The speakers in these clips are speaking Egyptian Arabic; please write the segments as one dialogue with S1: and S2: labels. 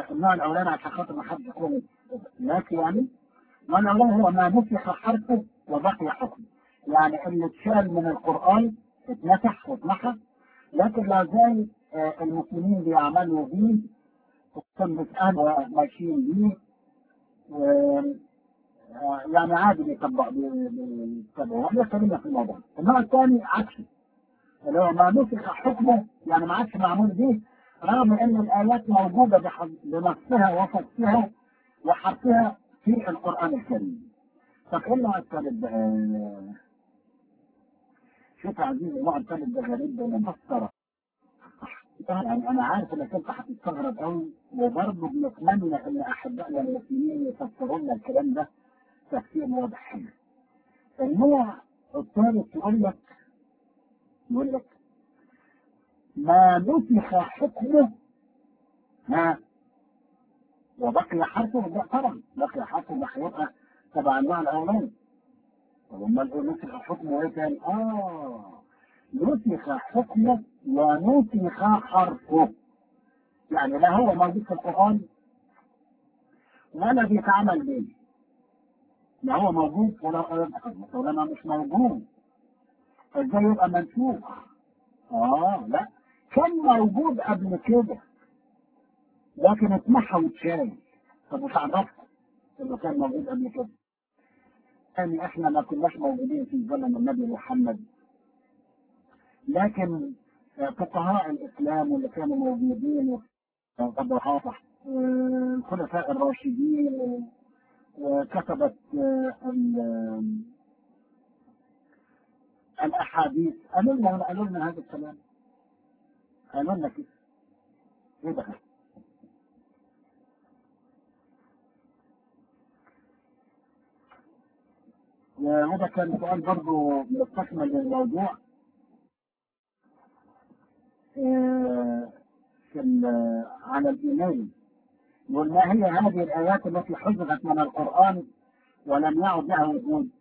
S1: النوع الاولاني عشان خاطر ما حد يكون ناسي يعني النوع الاولاني هو ما نسخ حرفه وبقي حكمه يعني اللي اتشال من القران اتنسخ واتمحى لكن لا زال آه، المسلمين بيعملوا بيه وكان بيسألوا ماشيين بيه و آه، يعني عادي بيطبق بيطبقوا واحنا اتكلمنا في الموضوع النوع الثاني عكسي اللي هو ما نسخ حكمه يعني ما عادش معمول به رغم ان الايات موجوده بح- بنصها وفصلها وحرفها في القران الكريم طب ايه النوع الثالث بقى؟ شوف يا عزيزي النوع الثالث ده غريب ده مفسره يعني انا عارف انك انت هتستغرب قوي وبرضه بنتمنى ان احبائنا المسلمين يفسروا لنا الكلام ده تفسير واضح حلو. النوع الثالث يقول لك يقول لك ما نسخ حكمه ها وبقي حرفه ده طبعا بقي حرفه ده هيبقى تبع النوع الاولاني طب امال ايه نسخ حكمه ايه تاني؟ اه نسخ حكمه ونسخ حرفه يعني لا هو موجود في القران ولا بيتعمل به لا هو موجود ولا ولا مش موجود ازاي يبقى منسوخ اه لا كان موجود قبل كده لكن اتمحى واتشال طب مش عرفت انه كان موجود قبل كده يعني احنا ما كناش موجودين في زمن النبي محمد لكن آه، فقهاء الاسلام واللي كانوا موجودين وطبعا الخلفاء الراشدين وكتبت آه، ال- الاحاديث قالوا لنا قالوا لنا هذا الكلام قالوا لنا كده ايه ده وهذا كان سؤال برضه مستكمل للموضوع آه، في ال- على الايميل يقول ما هي هذه الايات التي حذفت من القران ولم يعد لها وجود؟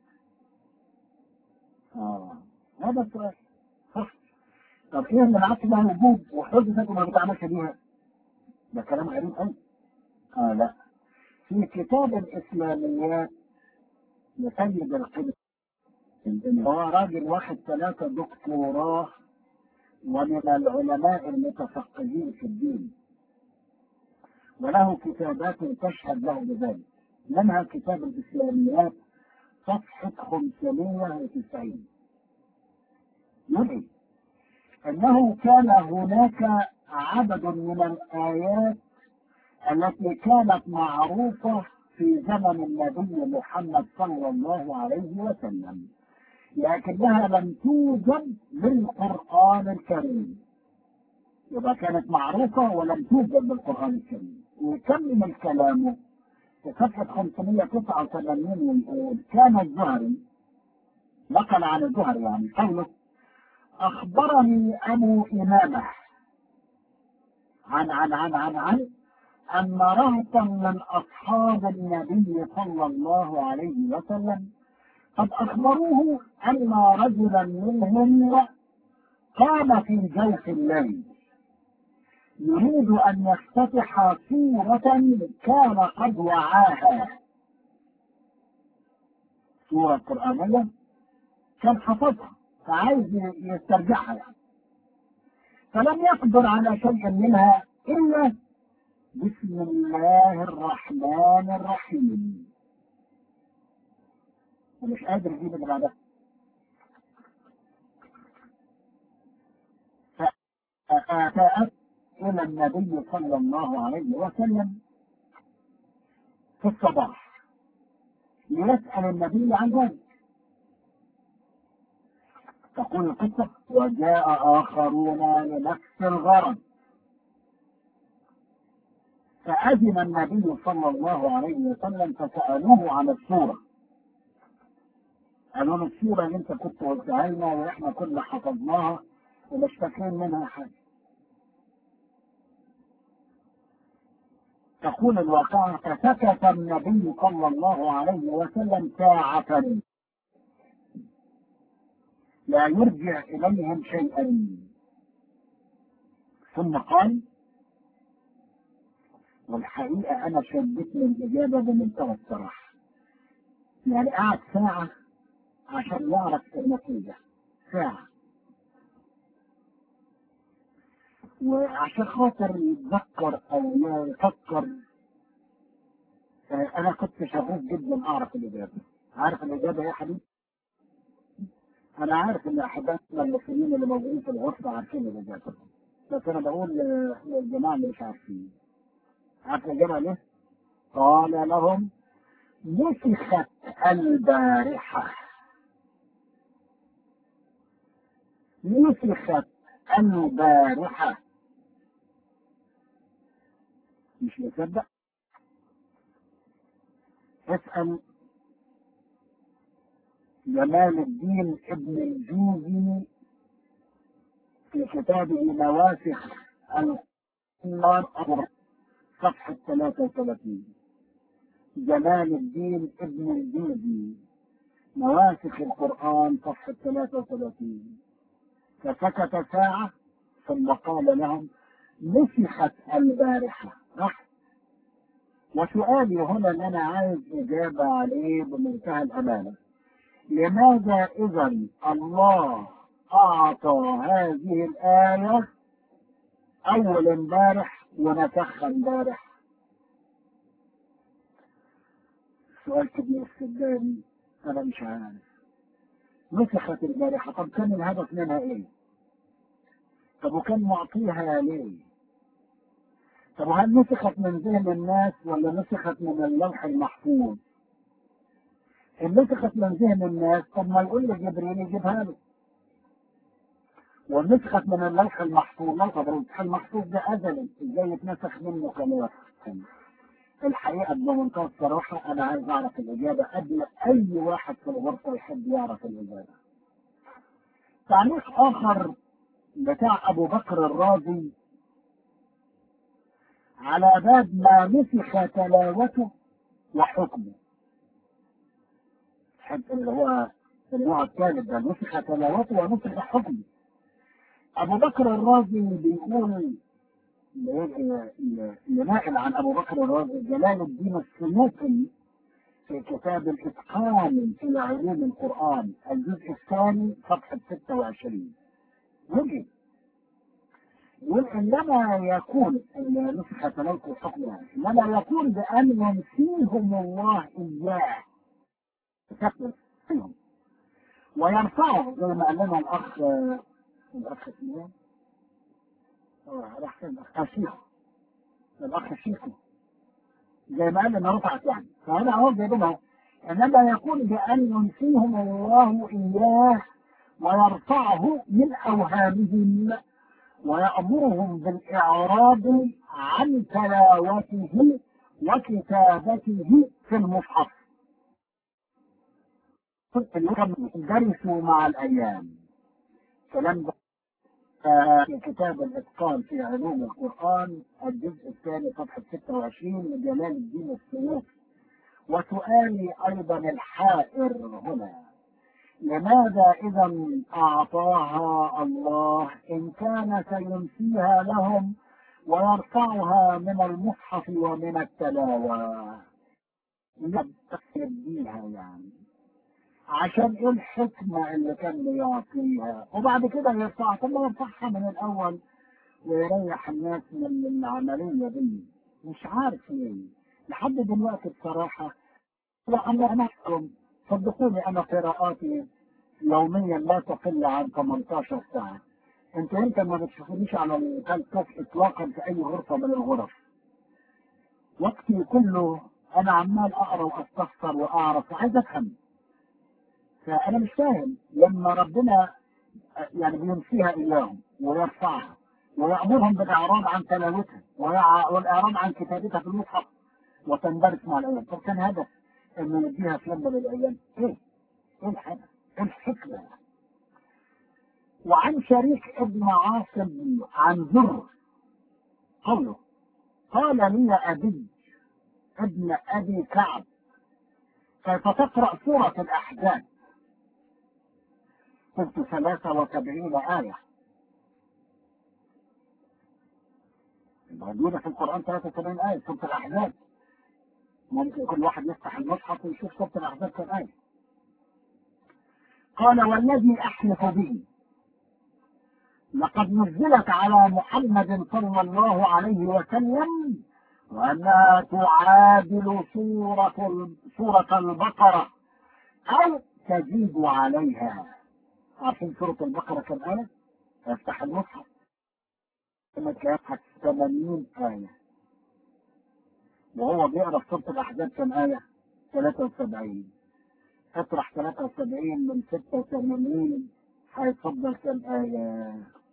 S1: اه هذا السؤال صح طب ايه اللي ما عادش لها وجود وحذفت وما بتعملش بيها؟ ده كلام غريب قوي اه لا في كتاب الاسلاميات لسيد القدس هو راجل واخد ثلاثة دكتوراه ومن العلماء المتفقهين في الدين وله كتابات تشهد له بذلك منها كتاب الإسلاميات صفحة 590 يدعي أنه كان هناك عدد من الآيات التي كانت معروفة في زمن النبي محمد صلى الله عليه وسلم لكنها لم توجد بالقرآن الكريم يبقى كانت معروفة ولم توجد بالقرآن الكريم ويكمل الكلام في صفحة 589 يقول كان الزهري نقل عن الزهري يعني قوله أخبرني أبو إمامة عن عن عن عن عن أن رهطا من أصحاب النبي صلى الله عليه وسلم قد أخبروه أن رجلا منهم قام في جوف الليل يريد أن يفتتح سورة كان قد وعاها سورة قرآنية كان حفظها فعايز يسترجعها يعني فلم يقدر على شيء منها إلا بسم الله الرحمن الرحيم ومش قادر يجيب اللي بعدها فأتت إلى النبي صلى الله عليه وسلم في الصباح ليسأل النبي عن ذلك تقول القصة وجاء آخرون لنفس الغرض فأذن النبي صلى الله عليه وسلم فسألوه عن السورة قالوا له السورة اللي انت كنت قلتها لنا واحنا كنا حفظناها ومش فاكرين منها حاجة تقول الواقعة فسكت النبي صلى الله عليه وسلم ساعة لا يرجع إليهم شيئا ثم قال والحقيقة أنا شدتني الإجابة بمنتهى الصراحة يعني قعد ساعة عشان يعرف النتيجة ساعة وعشان خاطر يتذكر أو يفكر أنا كنت شغوف جدا أعرف الإجابة عارف الإجابة يا حبيبي؟ أنا عارف إن أحبابنا المسلمين اللي موجودين في الغرفة عارفين الإجابة بس أنا بقول للجماعة اللي مش عارفين عارف الإجابة ليه؟ قال لهم نسخت البارحة نسخت البارحة مش مصدق اسأل جمال الدين ابن الجوزي في كتابه نواسخ القرآن صفحة 33 جمال الدين ابن الجوزي نواسخ القرآن صفحة 33 فسكت ساعة ثم قال لهم نسخت البارحة صح وسؤالي هنا ان انا عايز اجابة عليه بمنتهى الامانة لماذا اذا الله اعطى هذه الاية اول امبارح ونسخها امبارح سؤال كبير صدقني انا مش عارف نسخت البارحة طب كان الهدف منها ايه طب وكان معطيها ليه طب وهل نسخت من ذهن الناس ولا نسخت من اللوح المحفوظ ان نسخت من ذهن الناس طب ما يقول لجبريل يجيبها له ونسخت من اللوح المحفوظ لا طب اللوح المحفوظ ده ازلي ازاي يتنسخ منه كلام الحقيقه بمنتهى الصراحه انا عايز اعرف الاجابه قبل اي واحد في الغرفه يحب يعرف الاجابه تعليق اخر بتاع ابو بكر الرازي على باب ما نسخ تلاوته وحكمه اللي هو النوع الثالث ده نسخ تلاوته ونسخ حكمه ابو بكر الرازي بيقول لنائل عن ابو بكر الرازي جلال الدين السلوكي في كتاب الاتقان في علوم القران الجزء الثاني صفحه 26 وجد يقول انما يكون نسخة تلوث حكمها انما يكون بان ينسيهم الله اياه فيهم ويرفعه زي ما قال لنا الاخ الاخ اسمه راح فين الاخ شيخو الاخ شيخو زي ما قال لنا رفعت يعني فهنا اهو جايبينها انما يكون بان ينسيهم الله اياه ويرفعه من اوهامهم ويأمرهم بالإعراض عن تلاوته وكتابته في المصحف درسوا مع الأيام كلام في كتاب الإتقان في علوم القرآن الجزء الثاني صفحة 26 لجلال الدين السيوطي وسؤالي أيضا الحائر هنا لماذا إذا أعطاها الله إن كان سينسيها لهم ويرفعها من المصحف ومن التلاوة يديها يعني عشان ايه الحكمة اللي كان بيعطيها وبعد كده يرفعها طب ما يرفعها من الأول ويريح الناس من العملية دي مش عارف ليه لحد دلوقتي بصراحة لا أنا أنا صدقوني انا قراءاتي يوميا لا تقل عن 18 ساعة انت انت ما بتشوفونيش على الكالكاس اطلاقا في اي غرفة من الغرف وقتي كله انا عمال اقرا واستفسر واعرف وعايز افهم فانا مش فاهم لما ربنا يعني بينسيها اياهم ويرفعها ويأمرهم بالإعراض عن تلاوتها والإعراض عن كتابتها في المصحف وتندرس مع الأيام طب كان هدف انه يديها في يوم من الايام ايه؟ ايه الحاجه؟ ايه الحكمه؟ وعن شريك ابن عاصم عن زر قوله قال لي ابي ابن ابي كعب كيف تقرا سوره الاحزاب؟ قلت ثلاثة وسبعين آية موجودة في القرآن 73 آية سورة الأحزاب ممكن كل واحد يفتح المصحف ويشوف سورة الأحزاب كم آية قال والذي أحلف به لقد نزلت على محمد صلى الله عليه وسلم وأنها تعادل سورة سورة البقرة أو تزيد عليها عارفين سورة البقرة كم آية؟ افتح المصحف كما كانت 80 آية وهو بيقرا في سورة الأحزاب كم آية؟ 73 اطرح 73 من 86 هيتفضل كم آية؟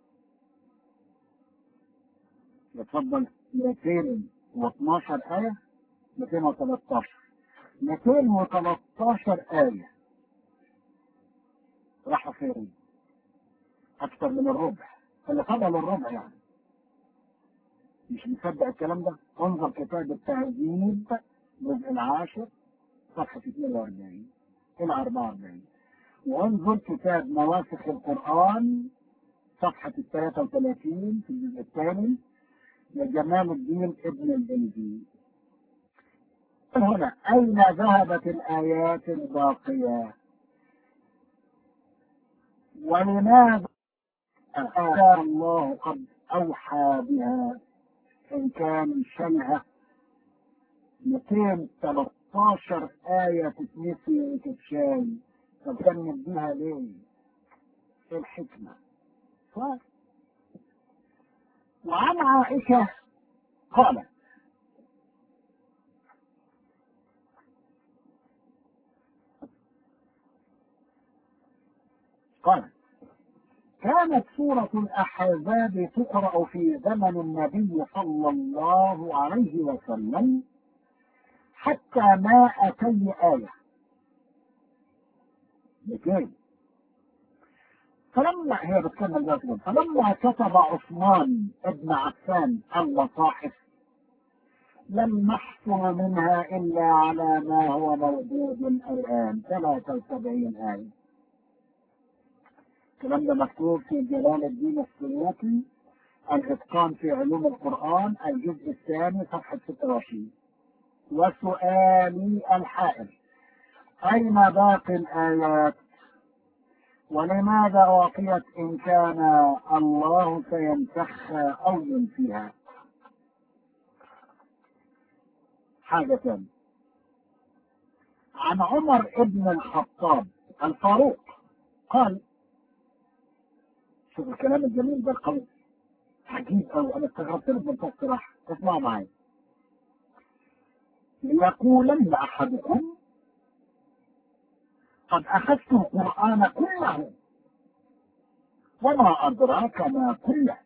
S1: يتفضل 212 آية 213 213 آية راحوا فين؟ أكثر من الربع اللي فضل الربع يعني مش مصدق الكلام ده انظر كتاب التهذيب الجزء العاشر صفحة 42 إلى 44 وانظر كتاب نواسخ القرآن صفحة 33 في الجزء الثاني لجمال الدين ابن الجندي هنا أين ذهبت الآيات الباقية ولماذا كان الله قد أوحى بها إن كان شلها 213 آية تتنسي وتتشال طب كان نديها ليه؟ إيه الحكمة؟ صح؟ وعن عائشة قالت قالت كانت سورة الأحزاب تقرأ في زمن النبي صلى الله عليه وسلم حتى ما أتي آية لكي فلما هي بتكمل ذلك فلما كتب عثمان ابن عفان المصاحف لم نحصل منها إلا على ما هو موجود الآن 73 آية الكلام ده مكتوب في جلال الدين السيوطي الإتقان في علوم القرآن الجزء الثاني صفحة 26 وسؤالي الحائر أين باقي الآيات ولماذا أعطيت إن كان الله سينسخها أو ينفيها حاجة ثانية عن عمر ابن الخطاب الفاروق قال شوف الكلام الجميل ده القوي عجيب قوي انا استغربت له من الصراحه اسمعوا معايا ليقولن احدكم قد اخذت القران كله وما ادراك ما كله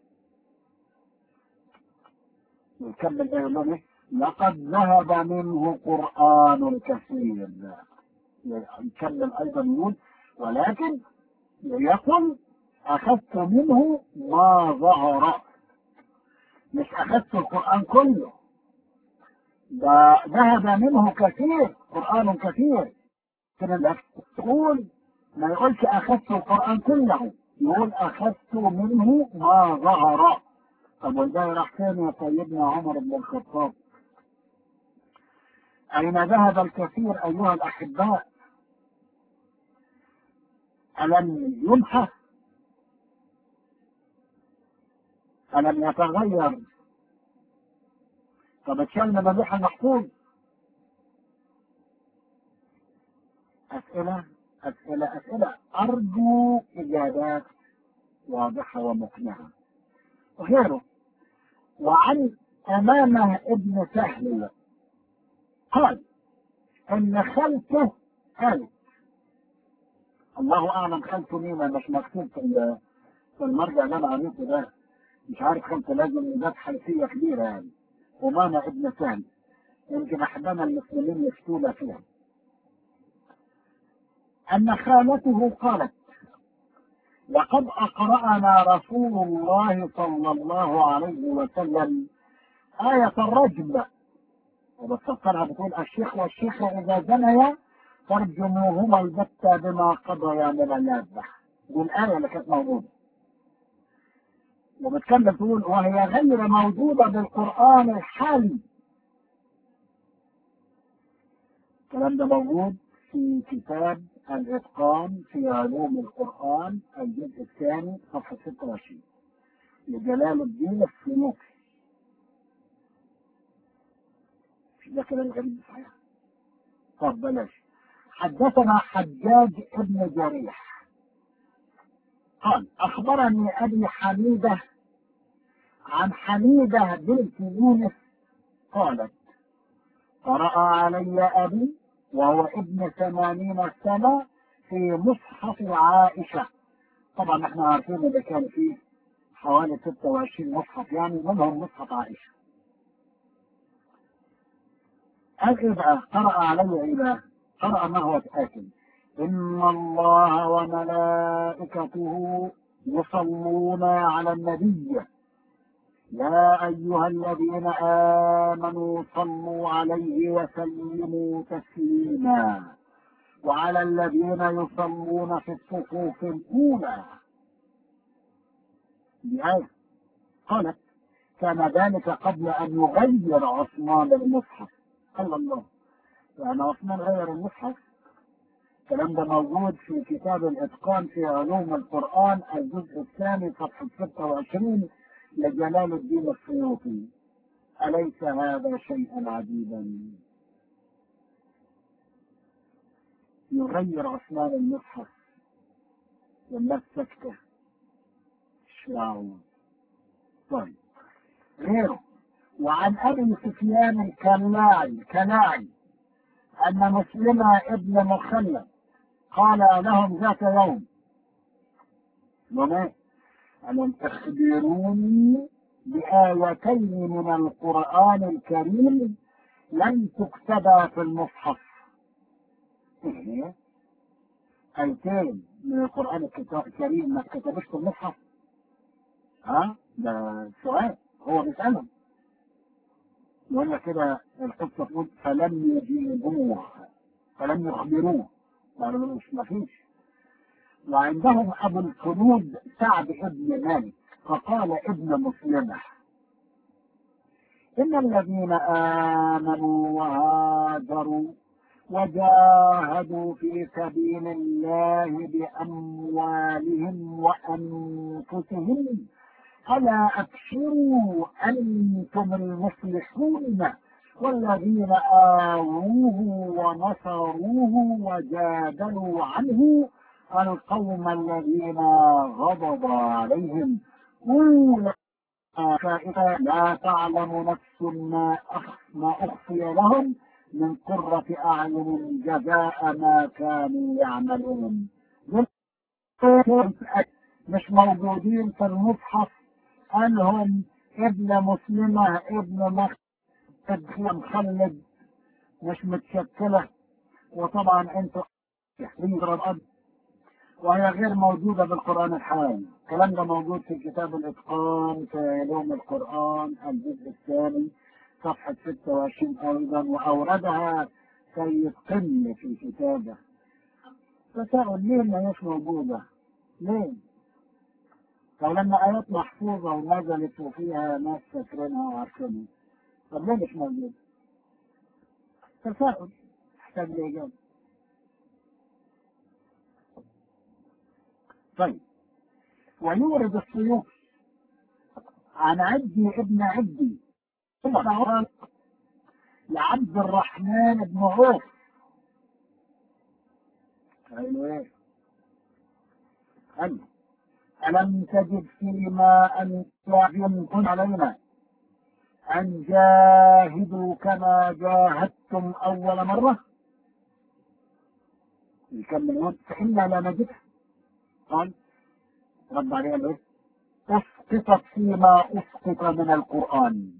S1: يكمل يقول ايه لقد ذهب منه قران كثير يكمل ايضا يقول ولكن ليقل أخذت منه ما ظهر مش أخذت القرآن كله ده ذهب منه كثير قرآن كثير كده تقول ما يقولش أخذت القرآن كله يقول أخذت منه ما ظهر طب وده راح فين يا سيدنا عمر بن الخطاب أين ذهب الكثير أيها الأحباء ألم يمحى ألم يتغير طب اتشال من اللوح المحفوظ أسئلة أسئلة أسئلة أرجو إجابات واضحة ومقنعة وغيره وعن أمامه ابن سهل قال إن خلته قالت الله أعلم خلته مين مش مكتوب في في المرجع اللي أنا قريته ده مش عارف خلته لازم ذات حيثية كبيرة يعني أمامة ابن سهل يمكن أحبنا المسلمين يفتونا فيها أن خالته قالت لقد أقرأنا رسول الله صلى الله عليه وسلم آية الرجم وبتفكرها بتقول الشيخ والشيخة إذا زنيا فارجموهما البتة بما قضيا من الذبح دي الآية اللي كانت موجودة وبتكمل تقول وهي غير موجودة بالقرآن الحالي الكلام ده موجود في كتاب الإتقان في علوم القرآن الجزء الثاني صفحة 26 لجلال الدين السيوطي ده كلام غريب صحيح طب بلاش حدثنا حجاج ابن جريح قال أخبرني أبي حميدة عن حميدة بنت يونس قالت قرأ علي أبي وهو ابن ثمانين سنة في مصحف عائشة طبعا احنا عارفين اللي كان فيه حوالي 26 مصحف يعني منهم مصحف عائشة قال بقى قرأ علي إلى قرأ ما هو آكل إن الله وملائكته يصلون على النبي يا أيها الذين آمنوا صلوا عليه وسلموا تسليما وعلى الذين يصلون في الصفوف الأولى بآية قالت كان ذلك قبل أن يغير عثمان المصحف قال الله يعني عثمان غير المصحف الكلام ده موجود في كتاب الإتقان في علوم القرآن الجزء الثاني صفحة 26 لجلال الدين السيوطي أليس هذا شيئا عجيبا يغير عثمان المصحف والناس سكتة شراعون طيب غيره وعن أبي سفيان الكلاعي الكلاعي أن مسلمة ابن مخلد قال لهم ذات يوم وما ألم تخبروني بآيتين من القرآن الكريم لم تكتبا في المصحف إيه؟ آيتين من القرآن الكريم ما اتكتبش في المصحف ها ده سؤال هو بيسألهم يقول لك كده القصة تقول فلم يجيبوه فلم يخبروه قالوا مش مفيش وعندهم أبو الخلود سعد ابن مالك فقال ابن مسلمة إن الذين آمنوا وهاجروا وجاهدوا في سبيل الله بأموالهم وأنفسهم ألا أبشروا أنتم المفلحون والذين آووه ونصروه وجادلوا عنه القوم الذين غضب عليهم أولئك لا تعلم نفس ما ما أخفي لهم من قرة أعين جزاء ما كانوا يعملون مش موجودين في المصحف أنهم ابن مسلمة ابن مخلد مخلد مش متشكلة وطبعا انتوا يحرير الأرض وهي غير موجودة بالقرآن الحالي الكلام ده موجود في كتاب الإتقان في علوم القرآن الجزء الثاني صفحة 26 أيضا وأوردها سيد قمة في كتابه تساؤل ليه ما هيش موجودة؟ ليه؟ فلما آيات محفوظة ونزلت وفيها ناس فاكرينها وعارفينها طب ليه مش موجودة؟ تساؤل يحتاج لإجابة طيب ويورد السيوف عن عدي ابن عدي لعبد الرحمن بن عوف قالوا ايه قال ألم تجد فيما أن يعلمكم علينا أن جاهدوا كما جاهدتم أول مرة يكمل فإنا لا نجدها قال رد عليه قال ايه اسقطت فيما اسقط من القران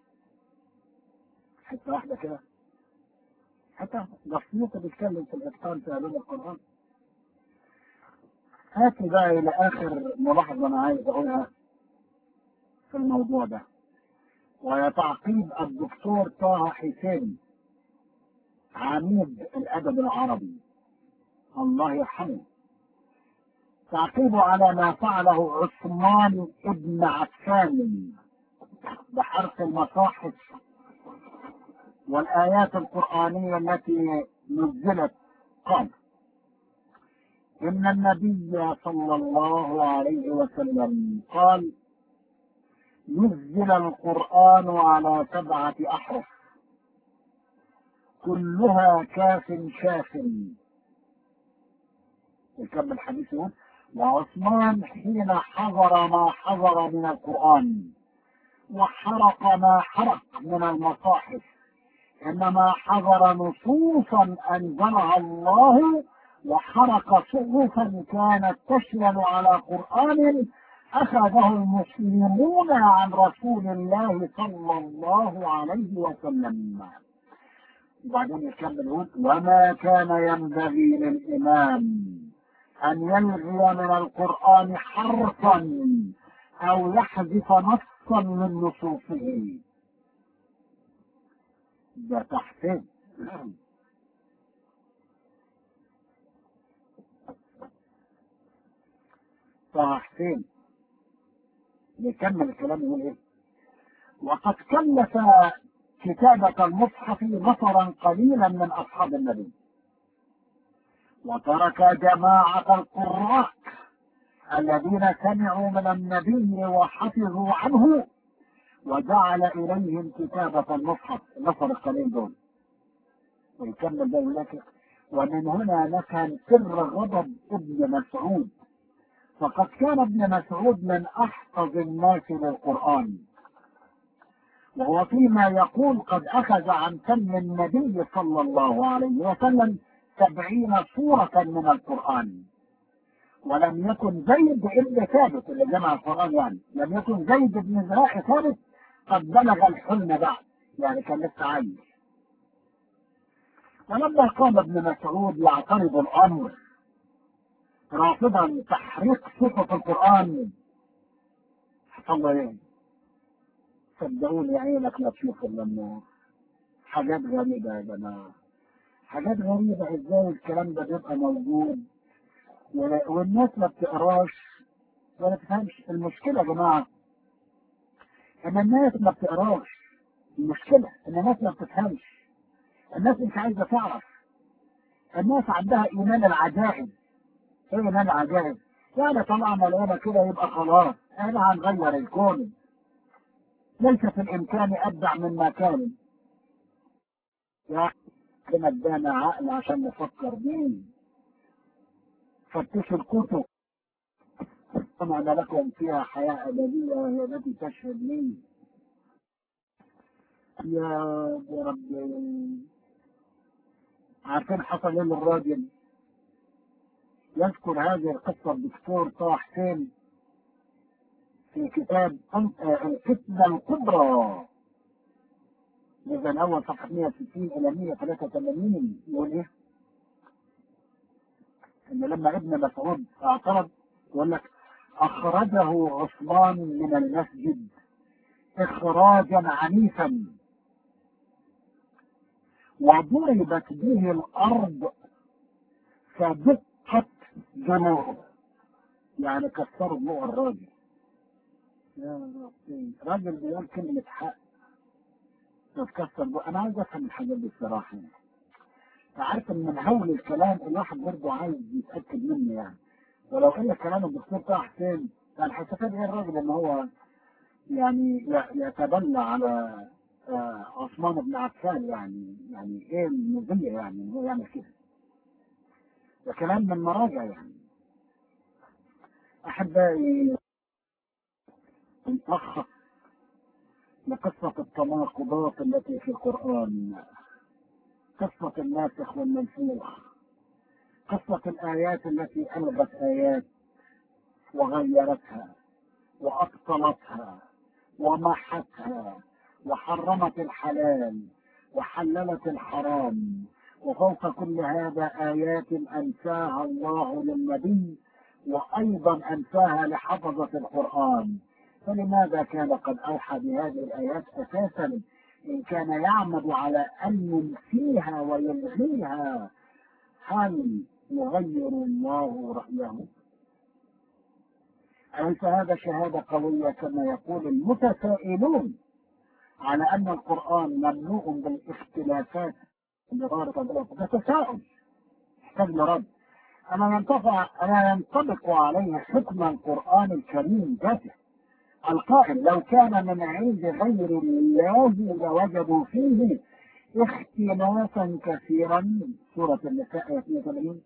S1: حتى واحده كده حتى بسيطه بيتكلم في الاتقان في علوم القران هاتي بقى الى اخر ملاحظه انا عايز اقولها في الموضوع ده وهي تعقيب الدكتور طه حسين عميد الادب العربي الله يرحمه تعقيب على ما فعله عثمان ابن عفان بحرف المصاحف والآيات القرآنية التي نزلت قال إن النبي صلى الله عليه وسلم قال نزل القرآن على سبعة أحرف كلها كاف شاف يكمل الحديث يقول وعثمان حين حضر ما حضر من القرآن وحرق ما حرق من المصاحف إنما حضر نصوصا أنزلها الله وحرق صحفا كانت تشمل على قرآن أخذه المسلمون عن رسول الله صلى الله عليه وسلم وبعدين يكمل يقول وما كان ينبغي للإمام أن يلغي من القرآن حرفا أو يحذف نصا من نصوصه ده تحسين تحسين نكمل الكلام يقول ايه وقد كلف كتابة المصحف نفرا قليلا من أصحاب النبي وترك جماعة القراء الذين سمعوا من النبي وحفظوا عنه وجعل إليهم كتابة المصحف نفر القليل دول ويكمل بقى لك ومن هنا نفهم سر غضب ابن مسعود فقد كان ابن مسعود من أحفظ الناس للقرآن وهو فيما يقول قد أخذ عن فم النبي صلى الله عليه وسلم سبعين سورة من القرآن ولم يكن زيد ابن ثابت اللي جمع القرآن يعني لم يكن زيد بن زراع ثابت قد بلغ الحلم بعد يعني كان لسه عايش ولما قام ابن مسعود يعترض الأمر رافضا تحريق صفة القرآن حصل له ايه؟ صدقوني عينك لا تشوف الا النور حاجات غريبة يا جماعة حاجات غريبة ازاي الكلام ده بيبقى موجود والناس ما بتقراش ولا تفهمش المشكلة يا جماعة ان الناس ما بتقراش المشكلة ان الناس ما بتفهمش الناس مش عايزة تعرف الناس عندها ايمان العجائب ايه ايمان العجائب يعني طالما لقينا كده يبقى خلاص احنا هنغير الكون ليس في الامكان ابدع مما كان يعني كنا ادانا عقل عشان نفكر بيه فتشوا الكتب سمعنا لكم فيها حياة أبدية وهي التي تشهد لي يا يا رب عارفين حصل ايه للراجل يذكر هذه القصة الدكتور طه حسين في كتاب الفتنة الكبرى الجزء الأول صفحة 160 إلى 183 يقول إيه؟ إن لما ابن مسعود اعترض يقول لك أخرجه عثمان من المسجد إخراجا عنيفا وضربت به الأرض فدقت جنوبه يعني كسروا ضلوع الراجل يا ربي راجل بيقول كلمة حق تتكسر بقى. انا عايز افهم الحاجات دي الصراحه يعني عارف ان من هول الكلام الواحد برضه عايز يتاكد منه يعني ولو قال كلام الدكتور طه حسين كان هيستفاد ايه الراجل ان هو يعني يتبلى على عثمان بن عفان يعني يعني ايه المزيه يعني ان هو يعمل كده ده كلام من مراجع يعني احبائي نلخص لقصة التناقضات التي في القرآن قصة الناسخ والمنسوخ قصة الآيات التي ألغت آيات وغيرتها وأبطلتها ومحتها وحرمت الحلال وحللت الحرام وفوق كل هذا آيات أنساها الله للنبي وأيضا أنساها لحفظة القرآن فلماذا كان قد أوحى بهذه الآيات أساسا إن كان يعمد على أن ينسيها ويلغيها هل يغير الله رأيه أليس هذا شهادة قوية كما يقول المتسائلون على أن القرآن ممنوع بالاختلافات بغير ده تساؤل يحتاج لرد أما ينطبق أما ينطبق عليه حكم القرآن الكريم ذاته القائل لو كان من عند غير الله لوجدوا فيه اختلافا كثيرا سورة النساء آية 82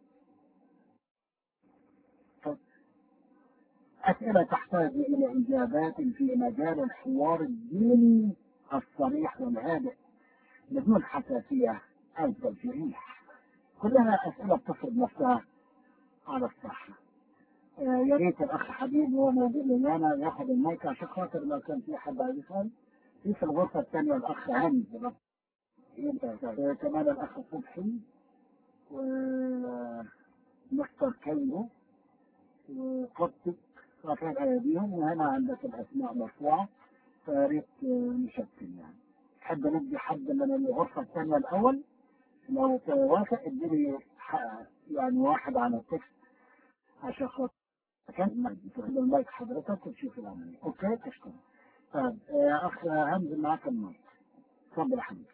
S1: أسئلة تحتاج إلى إجابات في مجال الحوار الديني الصريح والهادئ بدون حساسية أو تلفيح كلها أسئلة تفرض نفسها على الصحة يا ريت الأخ حبيب هو موجود لي أنا ياخد المايك عشان خاطر لو كان في حد عايز يسأل في في الغرفة الثانية الأخ هاني كمان الأخ صبحي ومستر كيلو وقطك وكان أيديهم وهنا عندك الأسماء مرفوعة فياريت نشكل يعني حد ندي حد من الغرفة الثانية الأول لو توافق اديني يعني واحد على التكست عشان خاطر كان تاخد المايك حضرتك وتشوف العملية اوكي تشكر طيب يا اخ همزه معاك المايك اتفضل يا حبيبي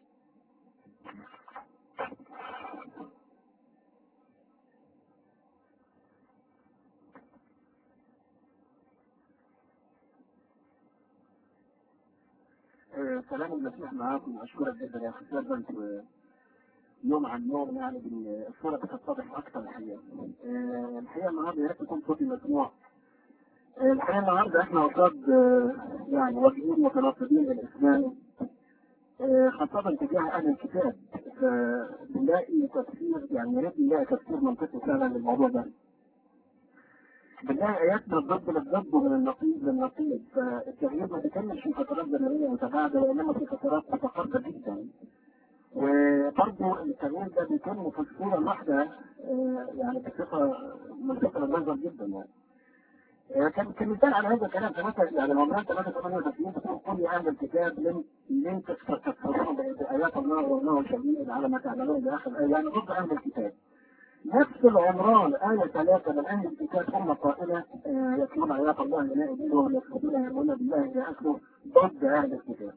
S1: سلام المسيح معاكم اشكرك جدا يا اخي سيرفنت يوم عن يوم يعني الصورة بتتضح أكثر الحقيقة. أه الحقيقة النهاردة يا ريت يكون صوتي مسموع. أه الحقيقة النهاردة إحنا قصاد أه يعني واجهين متناقضين للإسلام أه خاصة تجاه أهل الكتاب. فبنلاقي تفسير يعني يا ريت نلاقي تفسير منطقي فعلا للموضوع ده. بنلاقي آيات من الضد للضد ومن النقيض للنقيض فالتغيير ما بيكملش في فترات زمنية متباعدة وإنما في فترات متقاربة جدا. وبرضه التغيير ده بيتم في الصورة الواحدة يعني بصفة منطقة للنظر جدا يعني. كان كمثال على هذا الكلام ثلاثة يعني العمران 38 بتقول كل أهل الكتاب لن لن تكفرون بآيات الله والله شديد على ما تعملون بآخر الآية يعني ضد أهل الكتاب. نفس العمران آية ثلاثة من أهل الكتاب ثم قائلة يتلون آيات الله لا يؤمنون ويكفرون يؤمنون بالله إلى آخره ضد أهل الكتاب.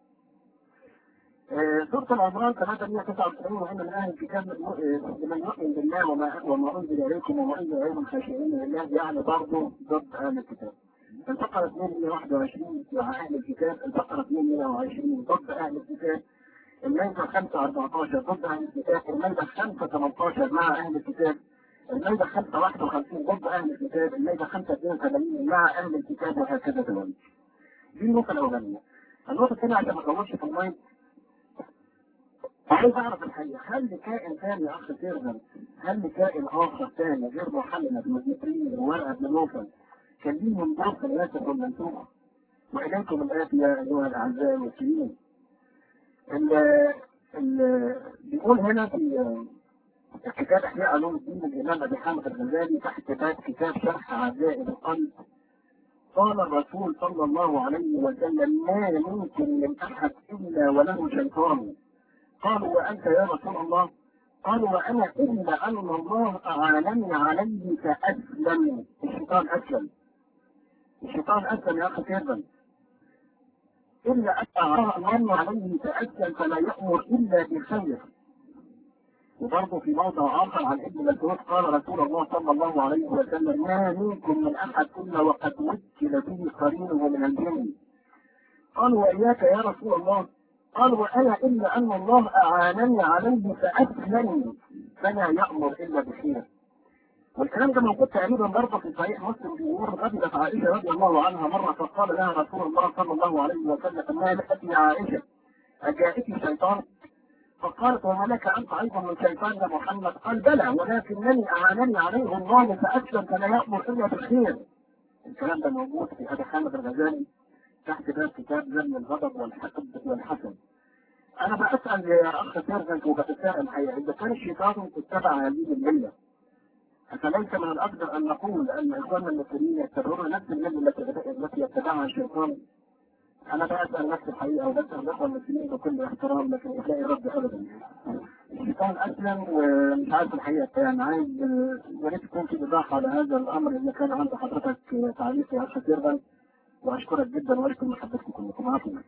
S1: سورة العمران 399 وإن من أهل الكتاب لمن يؤمن بالله وما وما أنزل إليكم وما أنزل إليكم خاشعين لله يعني برضه ضد أهل الكتاب. البقرة 221 مع أهل الكتاب، البقرة 220 ضد أهل الكتاب، الميزة 5 14 ضد أهل الكتاب، الميزة 5 18 مع أهل الكتاب، الميزة 5 51 ضد أهل الكتاب، الميزة 5 82 مع أهل الكتاب وهكذا تمام. دي النقطة الأولانية. النقطة الثانية عشان ما أطولش في المايك عايز اعرف الحقيقه هل لكائن ثاني يا اخ سيرفنت هل لكائن اخر ثاني غير محمد بن جبريل وورقه بن نوفل كان ليهم دور في الناسخ والمنسوخ واليكم الاتيه ايها الاعزاء المسلمين بيقول هنا في كتاب احياء علوم الدين الامام ابي حامد الغزالي تحت باب كتاب شرح عزائم القلب قال الرسول صلى الله عليه وسلم ما يمكن من احد الا وله شيطان قالوا وأنت يا رسول الله قالوا وأنا إلا أن الله أعانني عليه فأسلم الشيطان أسلم الشيطان أسلم يا أخي كيربا إلا أن أعانني عليه فأسلم فلا يأمر إلا بخير وبرضه في موضع آخر عن ابن مسعود قال رسول الله صلى الله عليه وسلم ما منكم من أحد إلا وقد وكل به قرينه من الجن قالوا وإياك يا رسول الله قال وأنا إلا أن الله أعانني عليه فأسلم فلا يأمر إلا بخير والكلام ده موجود تقريبا برضه في صحيح مسلم في امور غضبت عائشه رضي الله عنها مره فقال لها رسول الله صلى الله عليه وسلم انها لك يا عائشه اجاءك شيطان فقالت وما لك انت ايضا من شيطان يا محمد قال بلى ولكنني اعانني عليه الله فاسلم فلا يامر الا بالخير الكلام ده موجود في ابي حامد الغزالي تحت باب كتاب ذم الغضب والحقد والحسد انا بسال يا اخ سيرفنت وبتساءل الحقيقه اذا كان الشيطان اتبع هذه المله أفليس من الأقدر أن نقول أن إخواننا المسلمين يتبعون نفس الملة التي يتبعها الشيطان؟ أنا بسأل نفس الحقيقة وبسأل الإخوة المسلمين بكل احترام لكن إخلاء الرد أبدا. الشيطان اسلم ومش عارف الحقيقه يعني عايز آه، يا ريت يكون في ايضاح على هذا الامر اذا كان عند حضرتك آه، تعليق يا اخ جدا واشكرك جدا واشكر محبتكم كلكم عافيه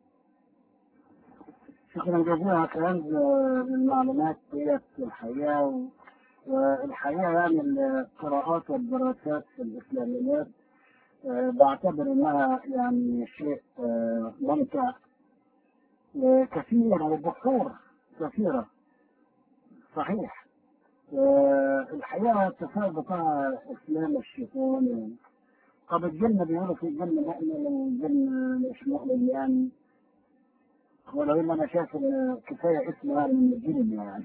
S1: شكرا جزيلا على كنز المعلومات ديت الحقيقه و- والحقيقه يعني القراءات والدراسات في الاسلاميات آه، بعتبر انها يعني شيء آه، ممتع وكثير وبحور كثيره صحيح آه، الحقيقه التفاعل بتاع اسلام الشيطان طب الجنه بيقولوا في جنه مؤمن والجنه مش مؤمن يعني ولو ان انا شايف ان كفايه اسمها من الجن يعني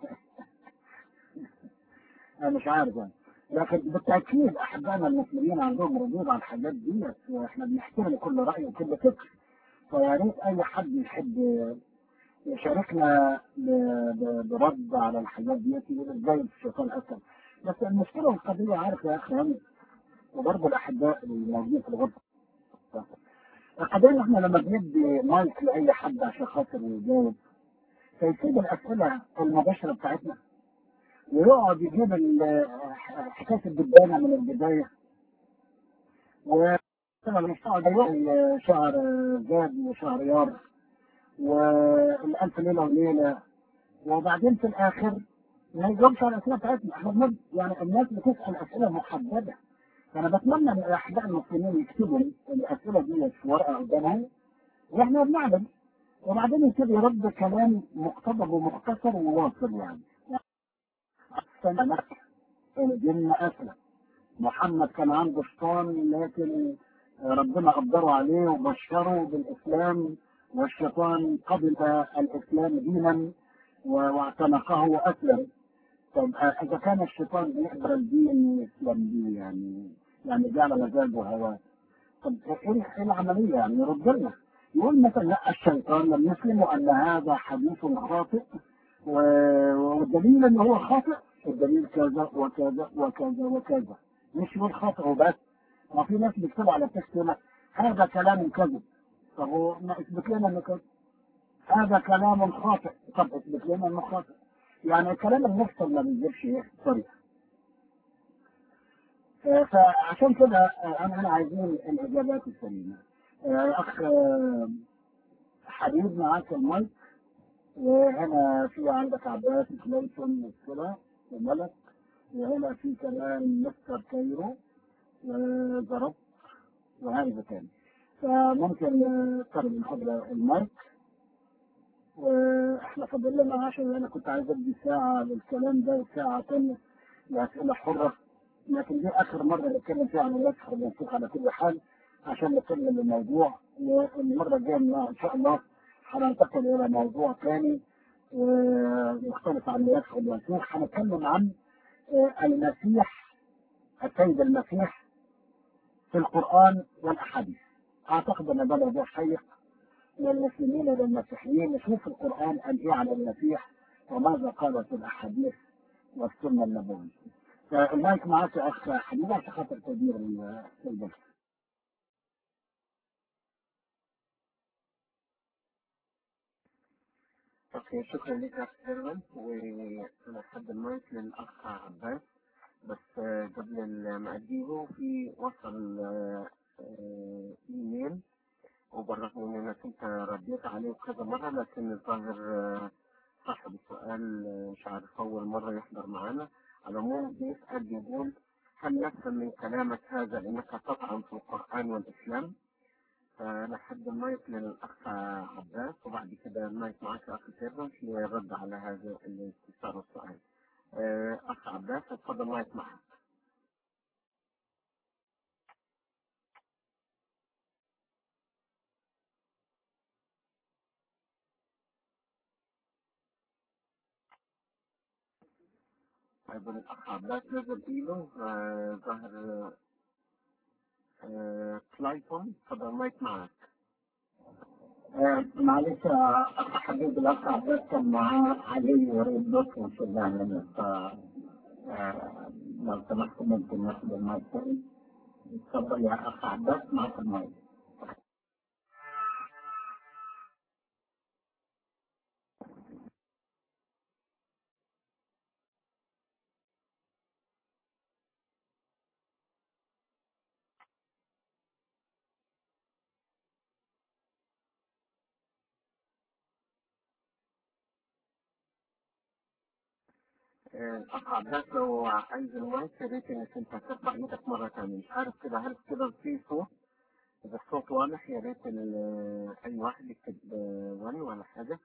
S1: انا مش عارف يعني لكن بالتاكيد احبائنا المسلمين عندهم ردود على الحاجات ديت واحنا بنحترم كل راي وكل فكر فيا ريت اي حد يحب يشاركنا ب- ب- برد على الحاجات ديت يقول ازاي الشيطان اسد بس المشكله والقضيه عارف يا اخي هاني وبرضه الاحباء الموجودين في الغرفه القضيه ان احنا لما بندي مايك لاي حد عشان خاطر يجاوب فيسيب الاسئله المباشره بتاعتنا ويقعد يجيب ال- حكايه الدبانه من البدايه وطبعا مش هقعد يقول شهر زاد وشهر يار والألف ليلة وليلة وبعدين في الآخر ما يجاوبش على الأسئلة بتاعتنا احنا بنب- يعني الناس بتسأل أسئلة محددة فأنا بتمنى من الأحباء المسلمين يكتبوا الأسئلة دي في ورقة قدامهم وإحنا بنعمل وبعدين يبتدي يرد كلام مقتضب ومختصر وواصل يعني أحسن لك الجن أسلم محمد كان عنده شيطان لكن ربنا قدره عليه وبشره بالإسلام والشيطان قبل الإسلام دينا و- واعتنقه وأسلم طب آه، إذا كان الشيطان بيقبل الدين ويسلم بيه يعني يعني جعل مزاجه هواه طب إيه إيه العملية يعني يرد لنا يقول مثلا لا الشيطان لم يسلم وأن هذا حديث خاطئ و- والدليل ان هو خاطئ الدليل كذا وكذا وكذا وكذا مش يقول خاطئ وبس ما في ناس بيكتبوا على التكست يقول لك هذا كلام كذب طب هو ما اثبت لنا انه كذب هذا كلام خاطئ طب اثبت لنا انه خاطئ يعني الكلام المفصل ما بيجيبش ايه طريقه آه، فعشان كده آه، انا انا عايزين الاجابات السليمه آه، اخ آه، حبيب معاك المايك وهنا في عندك عباس كليتون والسلا وملك وهنا في كمان مستر كايرو وضرب وهذا تاني فممكن تاخد المحاضرة المايك واحنا فاضل لنا 10 انا كنت عايز ادي ساعة للكلام ده وساعة تانية لأسئلة حرة لكن دي آخر مرة نتكلم فيها عن النسخ والمنسوخ على كل حال عشان نكمل الموضوع والمرة الجاية إن شاء الله هننتقل إلى موضوع ثاني ومختلف عن النسخ والمنسوخ هنتكلم عن آه، المسيح السيد المسيح في القرآن والأحاديث أعتقد أن ده موضوع شيق للمسلمين وللمسيحيين نشوف القرآن قال إيه على المسيح وماذا قالت الأحاديث والسنة النبوية فالمايك معاك يا أخ حبيبي عشان خاطر تدير ال- البث
S2: اوكي شكرا لك يا اخ سيرفن وانا حد المايك للاخ عباس بس آه، قبل ما اديه في وصل آه، آه، ايميل وبرغم من انك انت رديت عليه كذا مره لكن الظاهر آه، صاحب السؤال آه، مش عارف اول مره يحضر معانا على العموم بيسال بيقول هل نفهم من كلامك هذا انك تطعن في القران والاسلام؟ فانا حد المايك للاخ عباس وبعد كده المايك معك يا اخ سيرفن للرد على هذا الاستفسار والسؤال. آه، اخ عباس اتفضل المايك معك. طيب الاخ عباس نزل ايده آه، ظهر آه، كلايتون اتفضل المايك معك.
S1: آه، معلش يا أخ حبيبي الأخ عباس كان معاه علي يريد بكرة في الإعلانات ف آه، لو سمحت ممكن ناخد المايك تاني اتفضل يا أخ عباس معاك المايك
S2: الأخ عباس لو عايز المايك يا ريت إنك أنت ترفع إيدك مرة تانية مش عارف كده هل كده في صوت إذا الصوت واضح يا ريت أي واحد يكتب ون ولا حاجة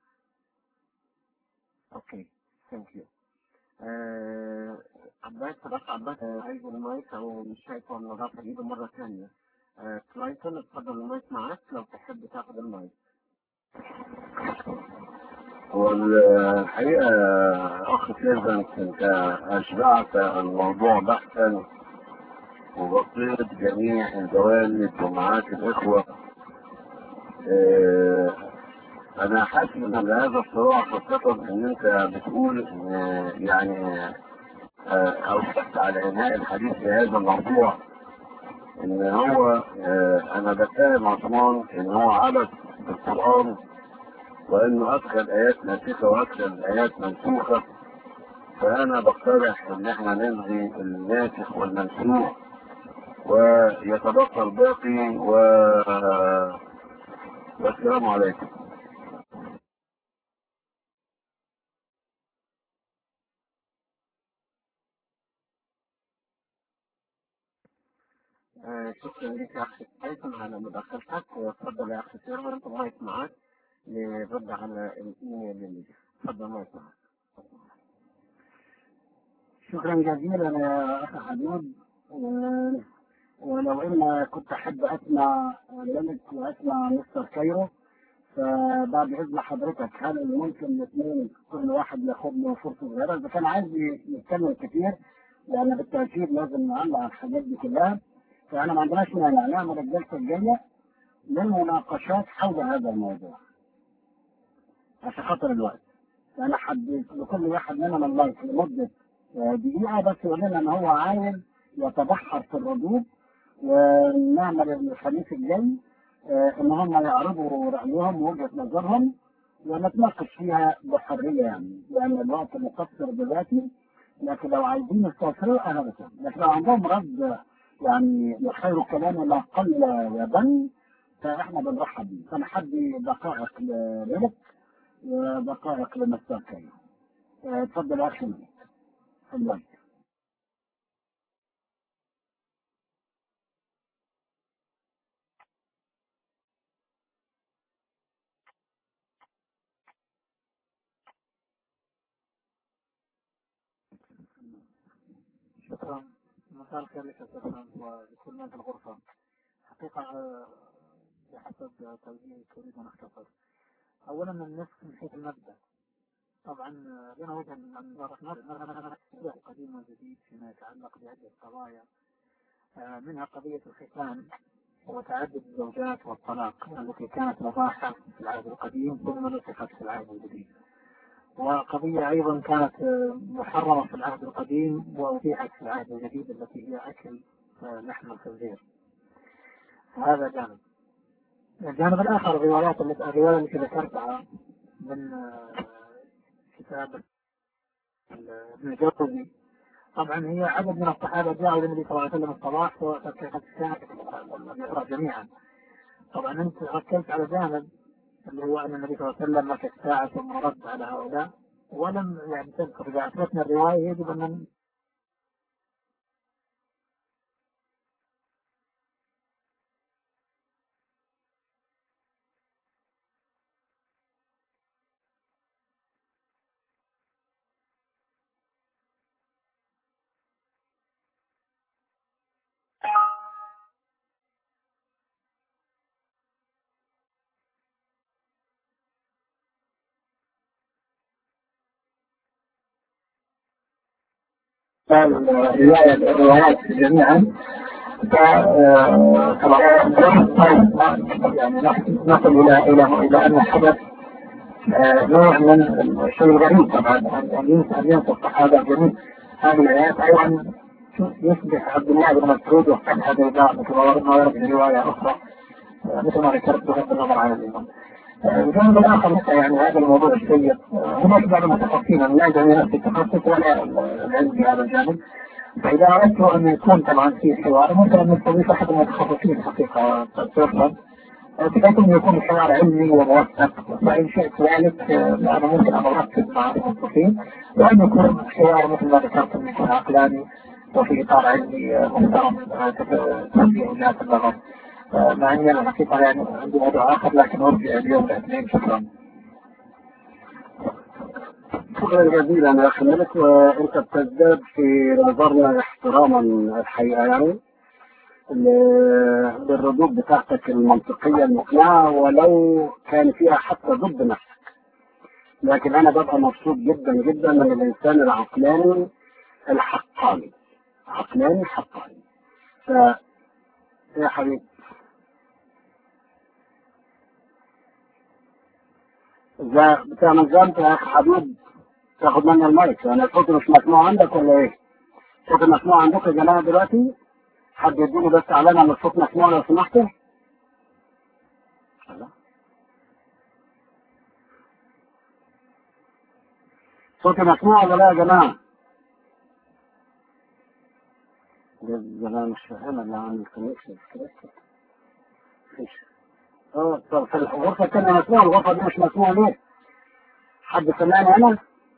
S2: أوكي ثانك يو عباس رفع عباس عايز المايك أو مش شايف ولا رافع إيده مرة تانية كلايتون اتفضل المايك معاك لو تحب تاخد المايك
S3: والحقيقة أخ كليفلاند أنت أشبعت الموضوع بحثا وغطيت جميع الجوانب ومعاك الإخوة اه أنا حاسس إن هذا الصراع خاصة إن أنت بتقول إن يعني اه أوشكت على إنهاء الحديث في هذا الموضوع إن هو اه أنا بتهم عثمان إن هو عبث بالقرآن وانه ادخل ايات ناسخه وادخل ايات منسوخه فانا بقترح ان احنا نلغي الناسخ والمنسوخ ويتبقى الباقي و والسلام عليكم
S2: آه شكرا لك يا اخي ايضا على مداخلتك وتفضل يا اخي سيرفر انت مايك معاك للرد على الايميل اللي تفضل مايك معاك
S1: شكرا جزيلا يا اخ حبيب ولو ان كنت احب اسمع لينك واسمع مستر كايرو فبعد اذن حضرتك هل ممكن الاثنين كل واحد ياخد له فرصه صغيره اذا كان عايز يتكلم كتير لان بالتاكيد لازم نعلق على الحاجات دي كلها فانا ما عندناش مانع نعمل الجلسه الجايه للمناقشات حول هذا الموضوع عشان خاطر الوقت فانا حددت لكل واحد مننا اللايك لمده دقيقه بس يقول لنا ان هو عايز يتبحر في الردود ونعمل الخميس الجاي ان هم يعرضوا رايهم ووجهه نظرهم ونتناقش فيها بحريه يعني لان الوقت مقصر دلوقتي لكن لو عايزين يستفسروا اهلا وسهلا لكن لو عندهم رد يعني خير الكلام لا قل وبن فاحنا بنرحب بيه فانا حدي دقائق لملك ودقائق لمستر كريم اتفضل يا اخي ملك الله
S4: شكرا مساء الخير لك شكرا ولكل من في الغرفة حقيقة بحسب توجيهك أريد أن أختصر أولا النسخ من حيث المبدأ طبعا لنا وجه من نظر قديم وجديد فيما يتعلق بعدة قضايا منها قضية الختان وتعدد الزوجات والطلاق التي كانت مباحة في العهد القديم ثم نسخت في العهد الجديد وقضية أيضا كانت محرمة في العهد القديم وأبيحت في العهد الجديد التي هي أكل لحم الخنزير هذا جانب الجانب الآخر الروايات التي الرواية التي ذكرتها من كتاب ابن جوزي طبعا هي عدد من الصحابة جاءوا للنبي صلى الله عليه وسلم الصباح وقد كانت جميعا طبعا أنت ركزت على جانب اللي هو أن النبي صلى الله عليه وسلم مكث ساعة ثم رد على هؤلاء ولم يعني تذكر إذا أثبتنا الرواية يجب أن
S1: الروايات جميعا يعني نصل الى الى الى ان حدث نوع من الشيء الغريب طبعا ان ينسى الصحابه جميع هذه الايات ايضا يصبح عبد الله بن مسعود وفتح هذا الباب كما ورد في روايه اخرى مثل ما ذكرت بغض النظر عن الامام. الجانب الاخر مثل يعني هذا الموضوع السيء هناك بعض المتخصصين لا جميع في التخصص ولا العلم في هذا الجانب فاذا اردت ان يكون طبعا في حوار ممكن ان نستضيف احد المتخصصين حقيقه تفضل بحيث انه يكون الحوار علمي وموثق وان شئت ذلك انا ممكن ان اركز مع الموظفين وان يكون الحوار مثل ما ذكرت انه يكون عقلاني وفي اطار علمي محترم تنبيه وجهات النظر مع اني انا الحقيقه يعني عندي موضوع اخر لكن ارجع اليوم الاثنين شكرا.
S3: شكرا جزيلا يا اخي ملك وانت بتزداد في نظرنا احتراما الحقيقه يعني للردود بتاعتك المنطقيه المقنعه ولو كان فيها حتى ضد نفسك. لكن انا ببقى مبسوط جدا جدا من الانسان العقلاني الحقاني. عقلاني حقاني. ف يا حبيبي اذا بتعمل ذنب يا اخي حبيب تاخد مني المايك انا الصوت مش مسموع عندك ولا ايه؟ الصوت مسموع عندك يا جماعه دلوقتي؟ حد يديني بس اعلان ان الصوت مسموع لو سمحتوا؟ صوتي مسموع ولا لا يا جماعه؟ ده الجماعه مش فاهمه اللي عامل كونكشن كده مفيش اه طب في الغرفة الثانية مسموع الغرفة دي مش مسموع ليه؟ حد سمعني أنا؟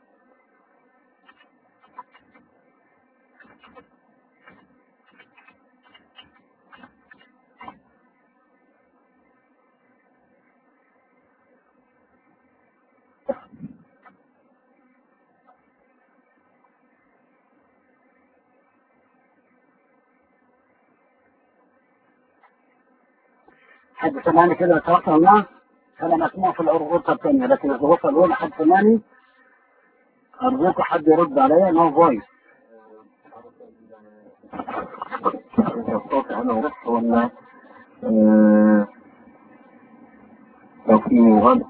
S3: حد سمعني كده تواصل معه انا مسموع في الغرفه الثانيه لكن الغرفه الاولى حد سمعني ارجوكم حد يرد عليا نو فويس صوتي انا ورحت ولا آه، لو في غلط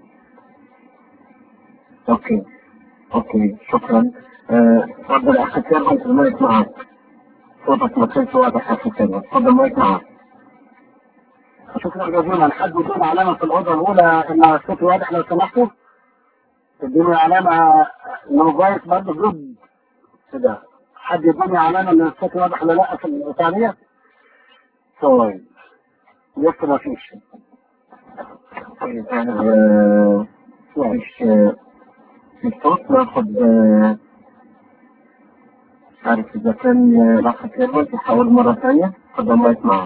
S3: اوكي اوكي شكرا آه، اتفضل يا اخي كرم المايك معك صوتك ما كانش واضح يا اخي كرم اتفضل المايك معك شكرا جزيلا حد يدينا علامة في الأوضة الأولى إن الصوت واضح لو سمحتوا تديني علامة نو فايس برضه جود كده حد يديني علامة إن الصوت واضح ولا لأ في الثانية طيب لسه ما فيش طيب آه، مش مش صوت ناخد آه، مش عارف إذا كان آه، الأخ كيرمان تحاول مرة ثانية خد المايك معاك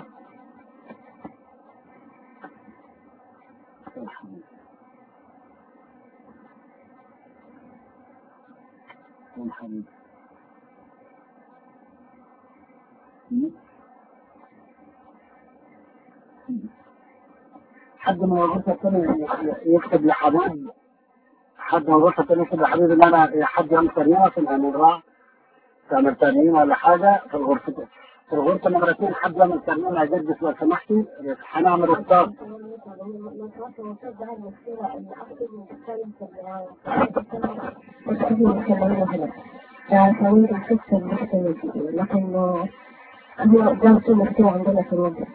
S3: حد من الغرفة الثانية يكتب لحبيب حد من الغرفة الثانية يكتب لحبيب ان انا حد يعمل ترميمة في الامراء تعمل ترميمة ولا حاجة في الغرفة في الغرفة نمرة اثنين حد يعمل ترميمة يا جد لو سمحتي هنعمل اختار
S5: فسويت القصة المختلفة لكن هو ده سنة كتير عندنا في الوضع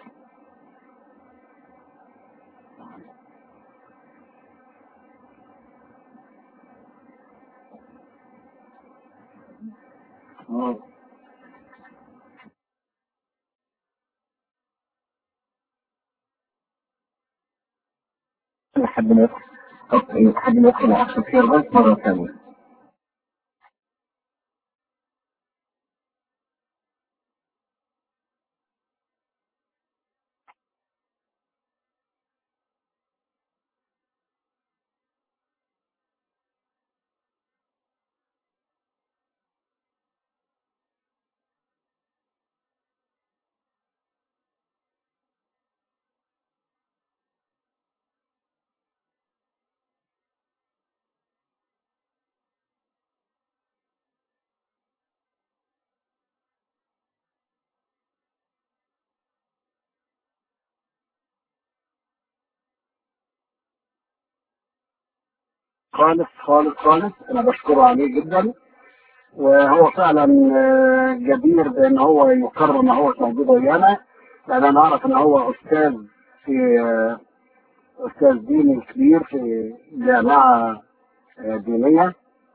S3: لحد ما يدخل أوكي، لحد ما يدخل الأخ كيرمان مرة ثانية خالص خالص خالص انا بشكره عليه جدا وهو فعلا آه، جدير بان هو يقرر ان هو موجود ويانا لان انا اعرف ان هو استاذ في آه، استاذ ديني كبير في جامعه آه، دينيه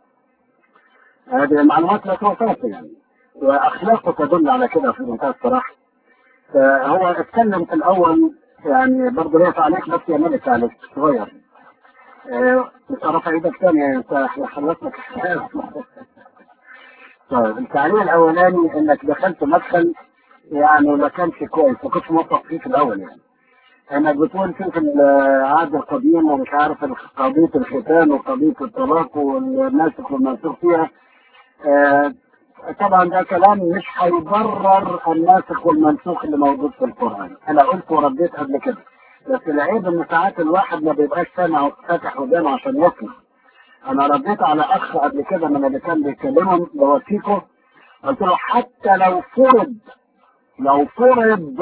S3: هذه المعلومات لا توصلت يعني واخلاقه تدل على كده في منتهى الصراحه فهو اتكلم في الاول
S1: يعني برضه ليا تعليق بس يعمل تعليق صغير آه، مش هرفع ايدك تاني انت احنا خلصنا طيب التعليق الاولاني انك دخلت مدخل يعني ما كانش كويس ما كنتش موفق فيه في الاول يعني انك بتقول فيه في العهد القديم ومش عارف قضيه الختان وقضيه الطلاق والناسخ والمنسوخ فيها آه، طبعا ده كلام مش هيبرر الناسخ والمنسوخ اللي موجود في القران انا قلت ورديت قبل كده بس العيب ان ساعات الواحد ما بيبقاش سامع فاتح ودانه عشان يسمع انا رديت على اخ قبل كده من اللي كان بيكلمهم بوثيقه قلت له حتى لو فرض لو فرض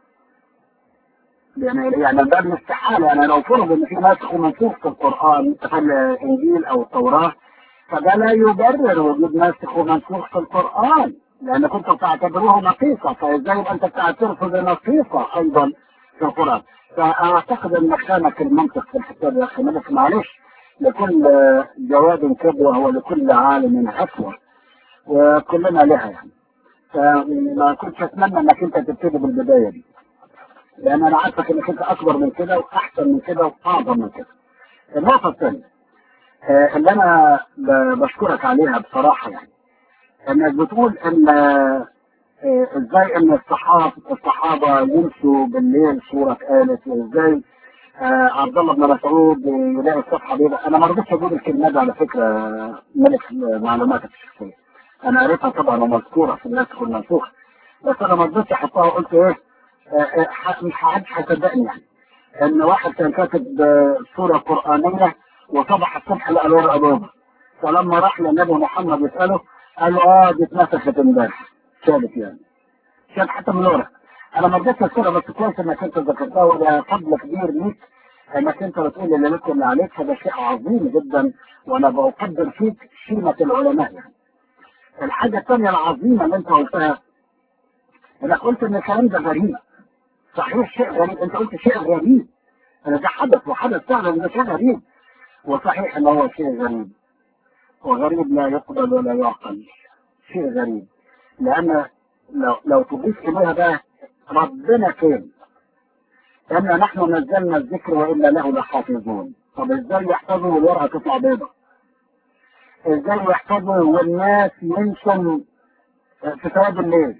S1: يعني يعني ده الاستحاله يعني لو فرض ان في ناسخ ومنسوخ في القران في الانجيل او التوراه فده لا يبرر وجود ناسخ ومنسوخ في القران لان كنتم تعتبروه نقيصه فازاي يبقى انت بتعترفه بنقيصه ايضا في القران فاعتقد ان خانك المنطق في الحته دي يا اخي ملك معلش لكل جواد كبوه ولكل عالم حسوه وكلنا لها يعني فما كنتش اتمنى انك انت تبتدي بالبدايه دي لان انا عارفك انك انت اكبر من كده واحسن من كده واعظم من كده النقطه الثانيه آه، اللي انا ب- بشكرك عليها بصراحه يعني انك بتقول ان آه، ازاي ان الصحابه الصحابه يمشوا بالليل سوره قالت وازاي آه، عبد الله بن مسعود يلاقي الصفحه بيضاء انا ما رضيتش اقول الكلمه دي على فكره آه، ملك معلوماتك الشخصيه انا قريتها طبعا ومذكوره في الناسخ والمنسوخ بس انا ما رضيتش احطها وقلت ايه آه، آه، ح- مش حدش هيصدقني يعني ان واحد كان كاتب آه، سوره قرانيه وصبح الصبح لقى الورقه بيضاء فلما راح للنبي محمد يساله قال له اه دي اتنسخت امبارح شالت يعني شال حتى من الورق انا ما رضيتش اذكرها بس كويس انك انت ذكرتها وده فضل كبير ليك انك انت بتقول اللي لك اللي عليك فده شيء عظيم جدا وانا بقدر فيك شيمه العلماء يعني. الحاجه الثانيه العظيمه اللي انت قلتها انك قلت ان الكلام ده غريب صحيح شيء غريب انت قلت شيء غريب انا ده حدث وحدث فعلا ده شيء غريب وصحيح ان هو شيء غريب وغريب لا يقبل ولا يعقل شيء غريب لان لو لو تضيف اليها بقى ربنا فين؟ ان نحن نزلنا الذكر وانا له لحافظون طب ازاي يحفظوا والورقه تطلع بيضاء؟ ازاي يحفظوا والناس يمشوا في ثواب الليل؟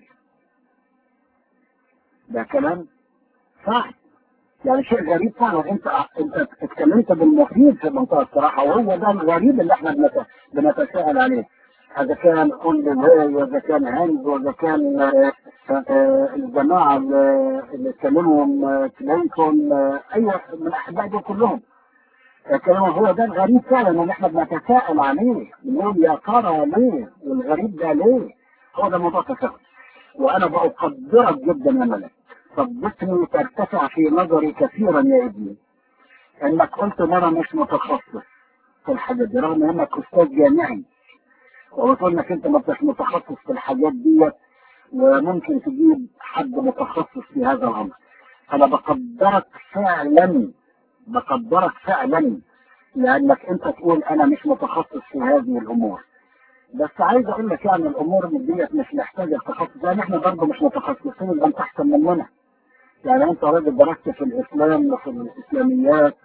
S1: ده كلام صح يعني شيء غريب فعلا انت انت اتكلمت بالمفيد في المنطقه الصراحه وهو ده الغريب اللي احنا بنت- بنتساءل عليه اذا كان كل واي واذا كان هانز واذا كان آه، آه، الجماعه اللي اللي اتكلموا آه، كلينتون آه، اي من الاحباء دول كلهم اتكلموا هو ده الغريب فعلا ان احنا بنتساءل عليه نقول يا ترى ليه والغريب ده ليه هو ده موضوع تساؤل وانا بقدرك جدا يا ملك صدقني ترتفع في نظري كثيرا يا ابني انك قلت ان انا مش متخصص في الحاجات دي رغم انك استاذ جامعي وقلت انك انت ما انتش متخصص في الحاجات دي وممكن تجيب حد متخصص في هذا الامر انا بقدرك فعلا بقدرك فعلا لانك انت تقول انا مش متخصص في هذه الامور بس عايز اقول لك يعني الامور ديت مش محتاجه تخصص يعني احنا برضه مش متخصصين يبقى انت احسن مننا يعني انت راجل درست في الاسلام وفي الاسلاميات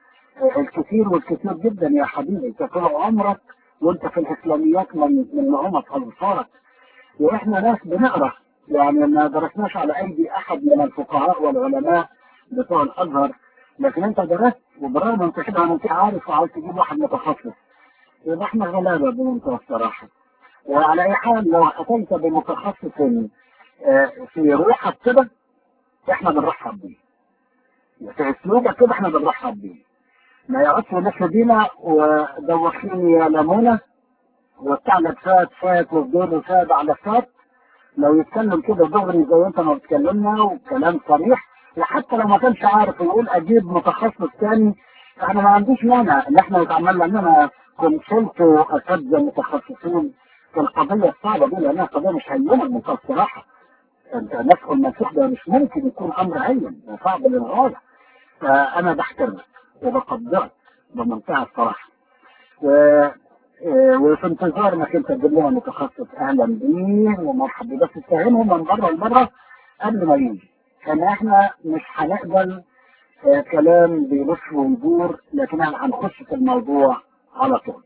S1: الكثير والكثير جدا يا حبيبي انت طول عمرك وانت في الاسلاميات من من نعومه اظفارك واحنا ناس بنقرا يعني ما درسناش على ايدي احد من الفقهاء والعلماء بتوع الازهر لكن انت درست وبالرغم انت كده انت عارف وعاوز تجيب واحد متخصص يبقى احنا غلابه بمنتهى الصراحه وعلى اي حال لو اتيت بمتخصص آه، في روحك كده احنا بنرحب بيه في اسلوبك كده احنا بنرحب بيه ما يقعدش يلف بينا ودوخيني يا لمونه والثعلب فات فات والدور فات على فات لو يتكلم كده دغري زي انت ما بتكلمنا وكلام صريح وحتى لو ما كانش عارف يقول اجيب متخصص تاني فانا ما عنديش مانع ان احنا يتعمل لنا كونسلت اساتذه متخصصين في القضيه الصعبه دي لانها قضيه مش هينه بمنتهى الصراحه انت نفع المسيح ده مش ممكن يكون امر هين ده صعب للغايه فانا بحترمك وبقدرك بمنتهى الصراحه و إيه، وفي انتظار انك انت تجيب لنا متخصص اهلا بيه ومرحبا بيه بس تفهمهم من بره لبره قبل ما يجي ان احنا مش هنقبل آه، كلام بيلف ويدور لكن احنا هنخش في الموضوع على طول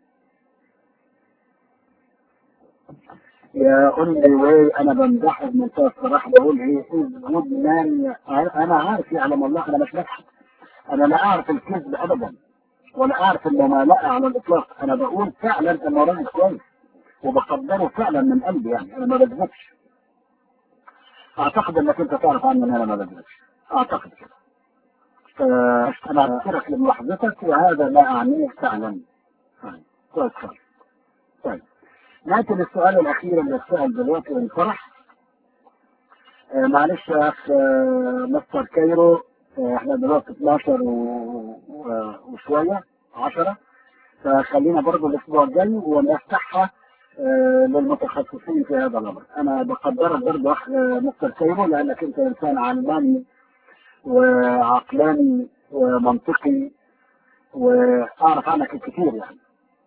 S1: يا أمي واي أنا بمدحه بمنتهى الصراحة بقول إيه جود مان أنا عارف يعلم الله أنا مش بضحك أنا لا أعرف الكذب أبدا ولا أعرف الممالأة على الإطلاق أنا بقول فعلا إنه راجل كويس وبقدره فعلا من قلبي يعني أنا ما بكذبش أعتقد إنك أنت تعرف عني إن أنا ما بكذبش أعتقد كده آه، أنا أشكرك لملاحظتك وهذا لا أعنيه فعلا طيب، كويس خالص طيب نأتي للسؤال الأخير اللي اتسأل دلوقتي من فرح آه، معلش يا أخ آه، مستر كايرو آه، احنا دلوقتي 12 و... و... وشوية 10 فخلينا برضه الأسبوع الجاي ونفتحها آه، للمتخصصين في هذا الأمر أنا بقدرك برضه أخ آه، مستر كايرو لأنك أنت إنسان علماني وعقلاني ومنطقي وأعرف عنك الكثير يعني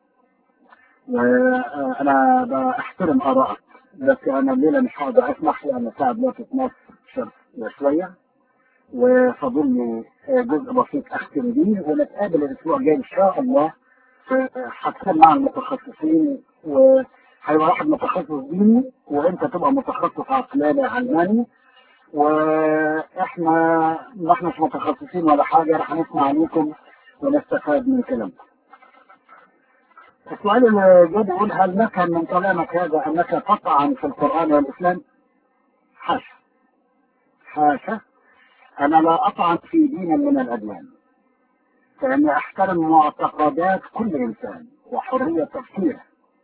S1: وانا بحترم ارائك بس انا الليله مش هقدر اسمح لي ان اساعد دلوقتي في مصر شويه وفاضل لي جزء بسيط اختم بيه ونتقابل الاسبوع الجاي ان شاء الله هتكون مع المتخصصين وهيبقى واحد متخصص ديني وانت تبقى متخصص عقلاني علماني واحنا ما احناش متخصصين ولا حاجه رح نسمع عليكم ونستفاد من كلامكم السؤال اللي جاي بيقول هل نفهم من كلامك هذا انك تطعن في القران والاسلام؟ حاشا حاشا انا لا اطعن في دين من الاديان فاني احترم معتقدات كل انسان وحريه تفكيره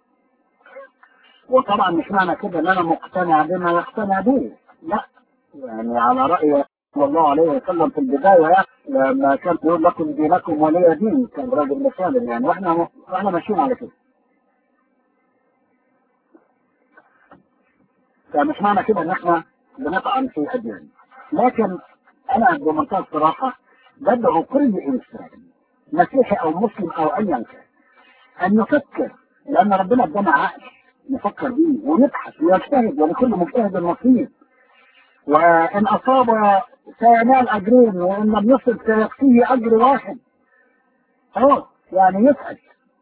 S1: وطبعا مش معنى كده ان انا مقتنع بما يقتنع به لا يعني على راي صلى الله عليه وسلم في البدايه يعني لما كان بيقول لكم دينكم ولي دين كان راجل مثال يعني واحنا واحنا ماشيين على كده فمش معنى كده ان احنا بنطعن في اديان لكن انا بمنتهى الصراحه بدعو كل انسان مسيحي او مسلم او ايا كان ان يفكر لان ربنا ادانا عقل نفكر بيه ونبحث ويجتهد ولكل مجتهد نصيب وان اصاب سينال اجرين وان لم يصب سيكفيه اجر واحد اه يعني يسأل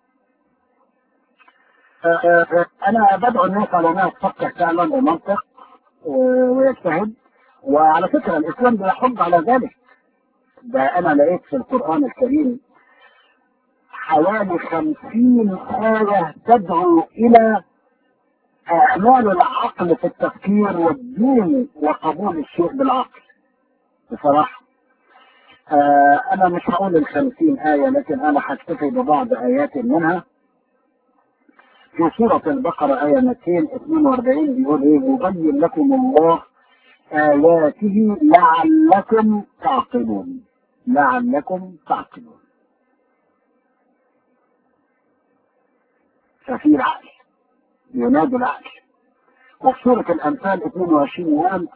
S1: انا بدعو الناس على انها تفكر فعلا بمنطق ويجتهد وعلى فكره الاسلام بيحض على ذلك ده انا لقيت في القران الكريم حوالي خمسين آية تدعو إلى إعمال العقل في التفكير والدين وقبول الشيء بالعقل بصراحة آه أنا مش هقول الخمسين آية لكن أنا هكتفي ببعض آيات منها في سورة البقرة آية 242 بيقول إيه يبين لكم الله آياته لعلكم تعقلون لعلكم تعقلون ففي العقل ينادي العقل وفي سورة الأنفال 22 يقول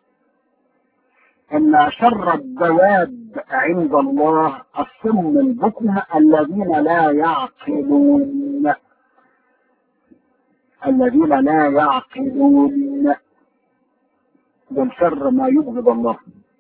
S1: إن شر الدواب عند الله الصم البكم الذين لا يعقلون الذين لا يعقلون بل شر ما يبغض الله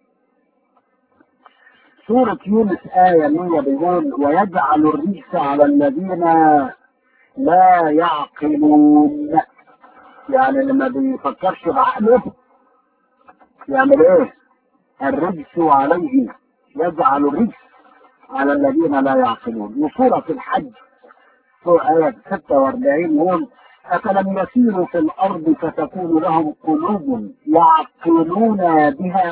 S1: سورة يونس آية 100 بيقول ويجعل الرجس على الذين لا يعقلون يعني لما بيفكرش بعقله يعمل ايه الرجس عليه يجعل الرجس على الذين لا يعقلون وسورة الحج سورة آية 46 يقول أفلم يسيروا في الأرض فتكون لهم قلوب يعقلون بها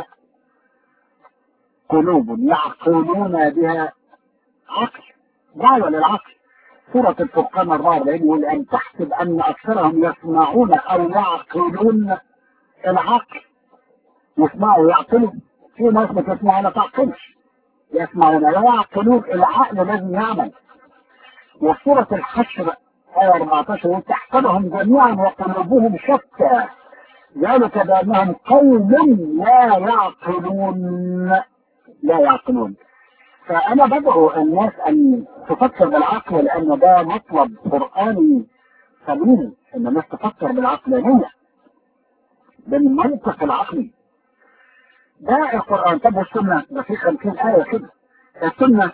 S1: قلوب يعقلون بها عقل دعوة للعقل سورة الفرقان 44 يقول أن تحسب أن أكثرهم يسمعون أو يعقلون العقل يسمعوا يعقلوا في ناس بتسمع ولا تعقلش يسمعون لا يعقلون العقل لازم يعمل وسورة الحشر آية 14 يقول تحسبهم جميعا وقلوبهم شتى ذلك بأنهم قوم لا يعقلون لا يعقلون فأنا بدعو الناس أن تفكر بالعقل لأن ده مطلب قرآني سليم أن الناس تفكر بالعقلانية بالمنطق العقلي ده القرآن طب والسنة ده في 50 آية كده السنة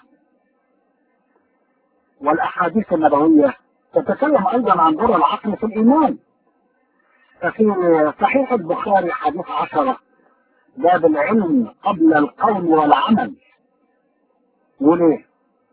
S1: والأحاديث النبوية تتكلم أيضا عن دور العقل في الإيمان ففي صحيح البخاري حديث عشرة باب العلم قبل القول والعمل وليه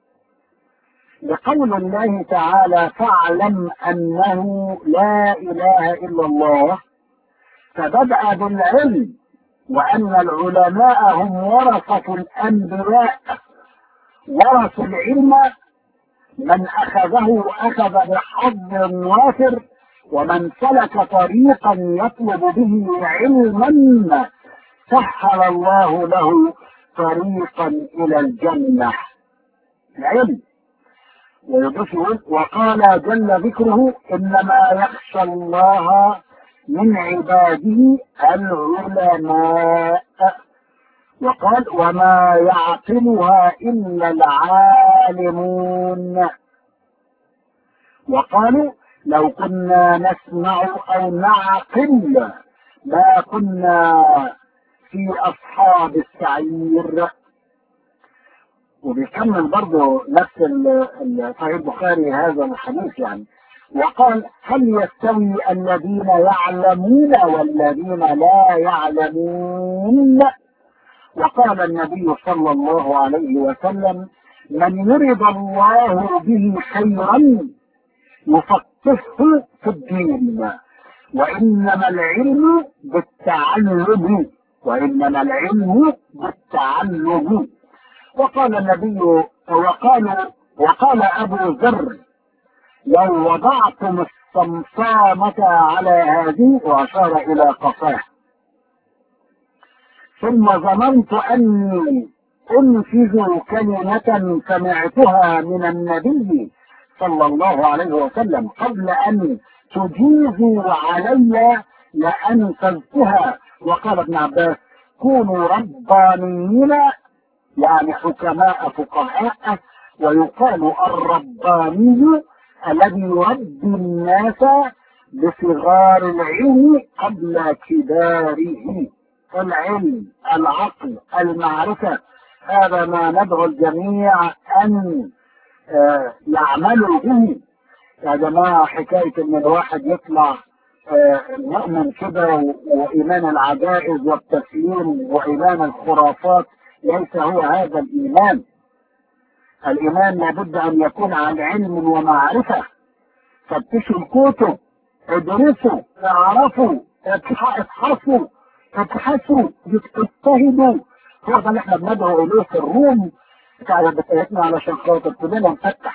S1: لقول الله تعالى فاعلم أنه لا إله إلا الله فبدأ بالعلم وأن العلماء هم ورثة الأنبياء ورثوا العلم من أخذه أخذ بحظ وافر ومن سلك طريقا يطلب به علما سهل الله له طريقا إلى الجنة العلم ويضيف وقال جل ذكره إنما يخشى الله من عباده العلماء وقال وما يعقلها إلا العالمون وقالوا لو كنا نسمع أو نعقل ما كنا في أصحاب السعير وبيكمل برضه نفس صحيح البخاري هذا الحديث يعني وقال هل يستوي الذين يعلمون والذين لا يعلمون وقال النبي صلى الله عليه وسلم من يرد الله به خيرا يفقهه في الدين وإنما العلم بالتعلم وإنما العلم بالتعلم وقال النبي وقال وقال أبو ذر لو وضعتم الصمصامة على هذه وأشار إلى قفاه ثم ظننت أني أنفذ كلمة سمعتها من النبي صلى الله عليه وسلم قبل أن تجيزوا علي لأنفذتها وقال ابن عباس كونوا ربانيين يعني حكماء فقهاء ويقال الرباني الذي يربي الناس بصغار العلم قبل كباره العلم العقل المعرفة هذا ما ندعو الجميع أن آه يعملوا به يا جماعة حكاية ان الواحد يطلع آه مؤمن كده وإيمان العجائز والتسليم وإيمان الخرافات ليس هو هذا الإيمان الإيمان لابد أن يكون عن علم ومعرفة فتشوا الكتب ادرسوا اعرفوا ابحثوا ابحثوا اجتهدوا هو ده اللي احنا بندعو اليه في الروم بتاع بتاعتنا علشان خاطر كلنا نفتح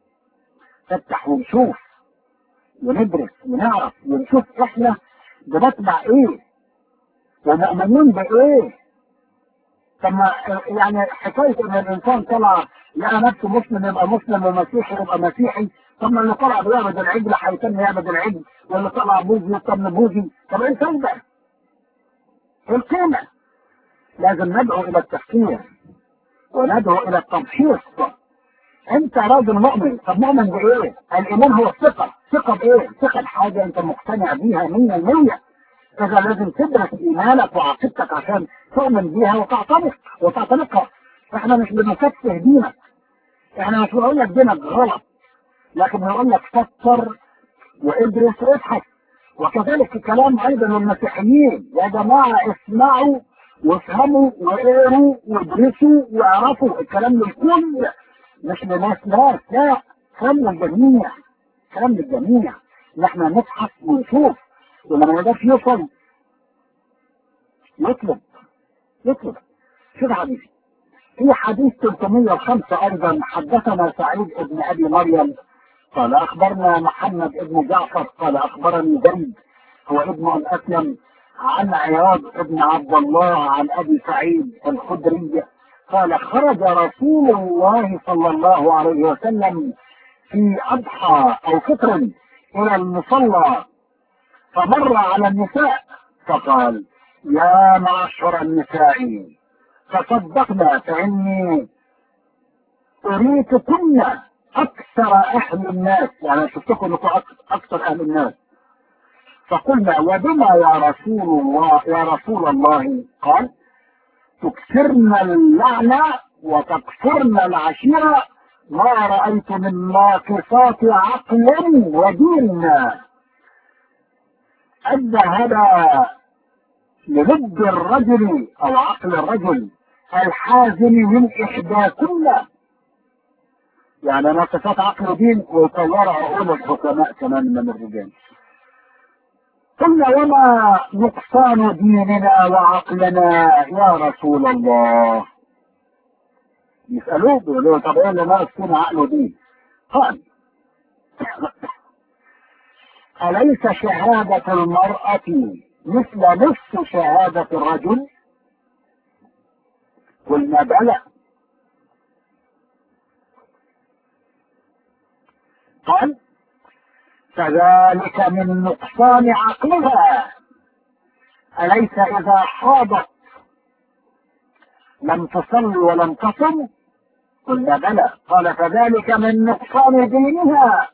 S1: نفتح ونشوف وندرس ونعرف ونشوف احنا بنتبع ايه ومؤمنين بايه طب يعني حكايه ان الانسان طلع لقى نفسه مسلم يبقى مسلم ومسيحي يبقى مسيحي طب ما اللي طلع بيعبد العجل هيتم يعبد العجل واللي طلع بوذي يتم بوذي طب ايه الفايده؟ ايه القيمه؟ لازم ندعو الى التفكير وندعو الى التمحيص انت راجل مؤمن طب مؤمن بايه؟ الايمان هو الثقه ثقه بايه؟ ثقه بحاجه انت مقتنع بيها 100% اذا لازم تدرس ايمانك وعقيدتك عشان تؤمن بيها وتعتنق وتعتنقها احنا مش بنكفه دينك احنا مش بنقول لك دينك غلط لكن بنقول لك فكر وادرس وابحث وكذلك الكلام ايضا للمسيحيين يا جماعه اسمعوا وافهموا واقروا وادرسوا واعرفوا الكلام للكل مش لناس ناس لا كلام للجميع كلام للجميع ان احنا نبحث ونشوف ولما ما يقدرش يوصل يطلب يطلب شوف حبيبي في حديث 305 ايضا حدثنا سعيد بن ابي مريم قال اخبرنا محمد بن جعفر قال اخبرني زيد هو ابن ام اسلم عن عياض بن عبد الله عن ابي سعيد الخدري قال خرج رسول الله صلى الله عليه وسلم في اضحى او فطر الى المصلى فمر على النساء فقال يا معشر النساء تصدقنا فاني اريتكن اكثر اهل الناس يعني شفتكم انكم اكثر اهل الناس فقلنا وبما يا رسول الله يا رسول الله قال تكثرن اللعنة وتكفرن العشيرة ما رأيت من ناقصات عقل ودين أدى هذا للب الرجل أو عقل الرجل الحازم من إحداثن يعني ناقصات عقل ودين ويطور عقول الحكماء كمان من الرجال قلنا وما نقصان ديننا وعقلنا يا رسول الله يسألوه بيقولوا طب ايه اللي ناقص فينا عقل ودين قال أليس شهادة المرأة مثل نصف شهادة الرجل قلنا بلى قال فذلك من نقصان عقلها أليس إذا حاضت لم تصل ولم تصم قلنا بلى قال فذلك من نقصان دينها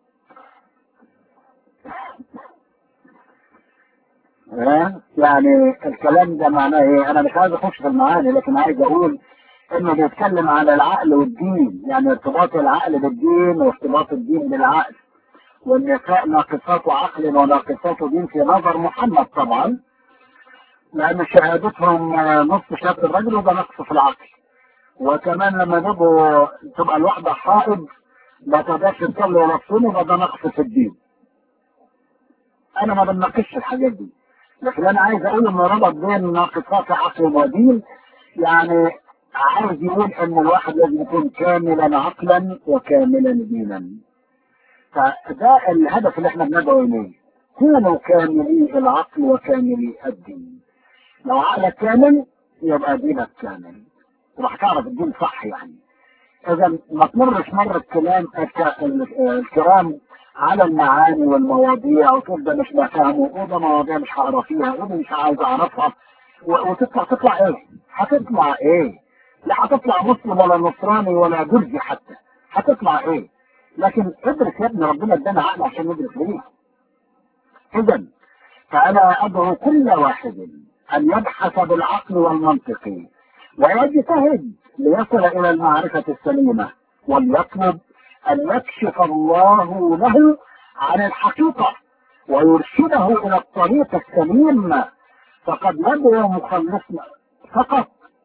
S1: ها؟ يعني الكلام ده معناه ايه؟ انا مش عايز اخش في المعاني لكن عايز اقول انه بيتكلم على العقل والدين يعني ارتباط العقل بالدين وارتباط الدين بالعقل والنساء ناقصات عقل وناقصات دين في نظر محمد طبعا لان شهادتهم نصف شهاده الرجل وده نقص في العقل وكمان لما يبقوا تبقى الواحده حائض ما تقدرش تصلي ولا تصوم يبقى ده نقص في الدين انا ما بناقشش الحاجات دي لكن انا عايز اقول انه ربط بين ناقصات عقل ودين يعني عايز يقول ان الواحد لازم يكون كاملا عقلا وكاملا دينا فده الهدف اللي احنا بندعو اليه كونوا كاملي العقل وكاملي الدين لو عقلك كامل يبقى دينك كامل وراح تعرف الدين صح يعني اذا ما تمرش مر الكلام الكرام على المعاني والمواضيع وتقول ده مش بفهمه وده مواضيع مش هقرا فيها وده مش عايز اعرفها وتطلع تطلع ايه؟ هتطلع ايه؟ لا هتطلع مسلم ولا نصراني ولا جرجي حتى هتطلع ايه؟ لكن ادرك يا ابني ربنا ادانا عقل عشان ندرك ليه؟ اذا فانا ادعو كل واحد ان يبحث بالعقل والمنطق ويجتهد ليصل الى المعرفه السليمه وليطلب أن يكشف الله له عن الحقيقة ويرشده إلى الطريق السليم فقد يدعو مخلصنا فقط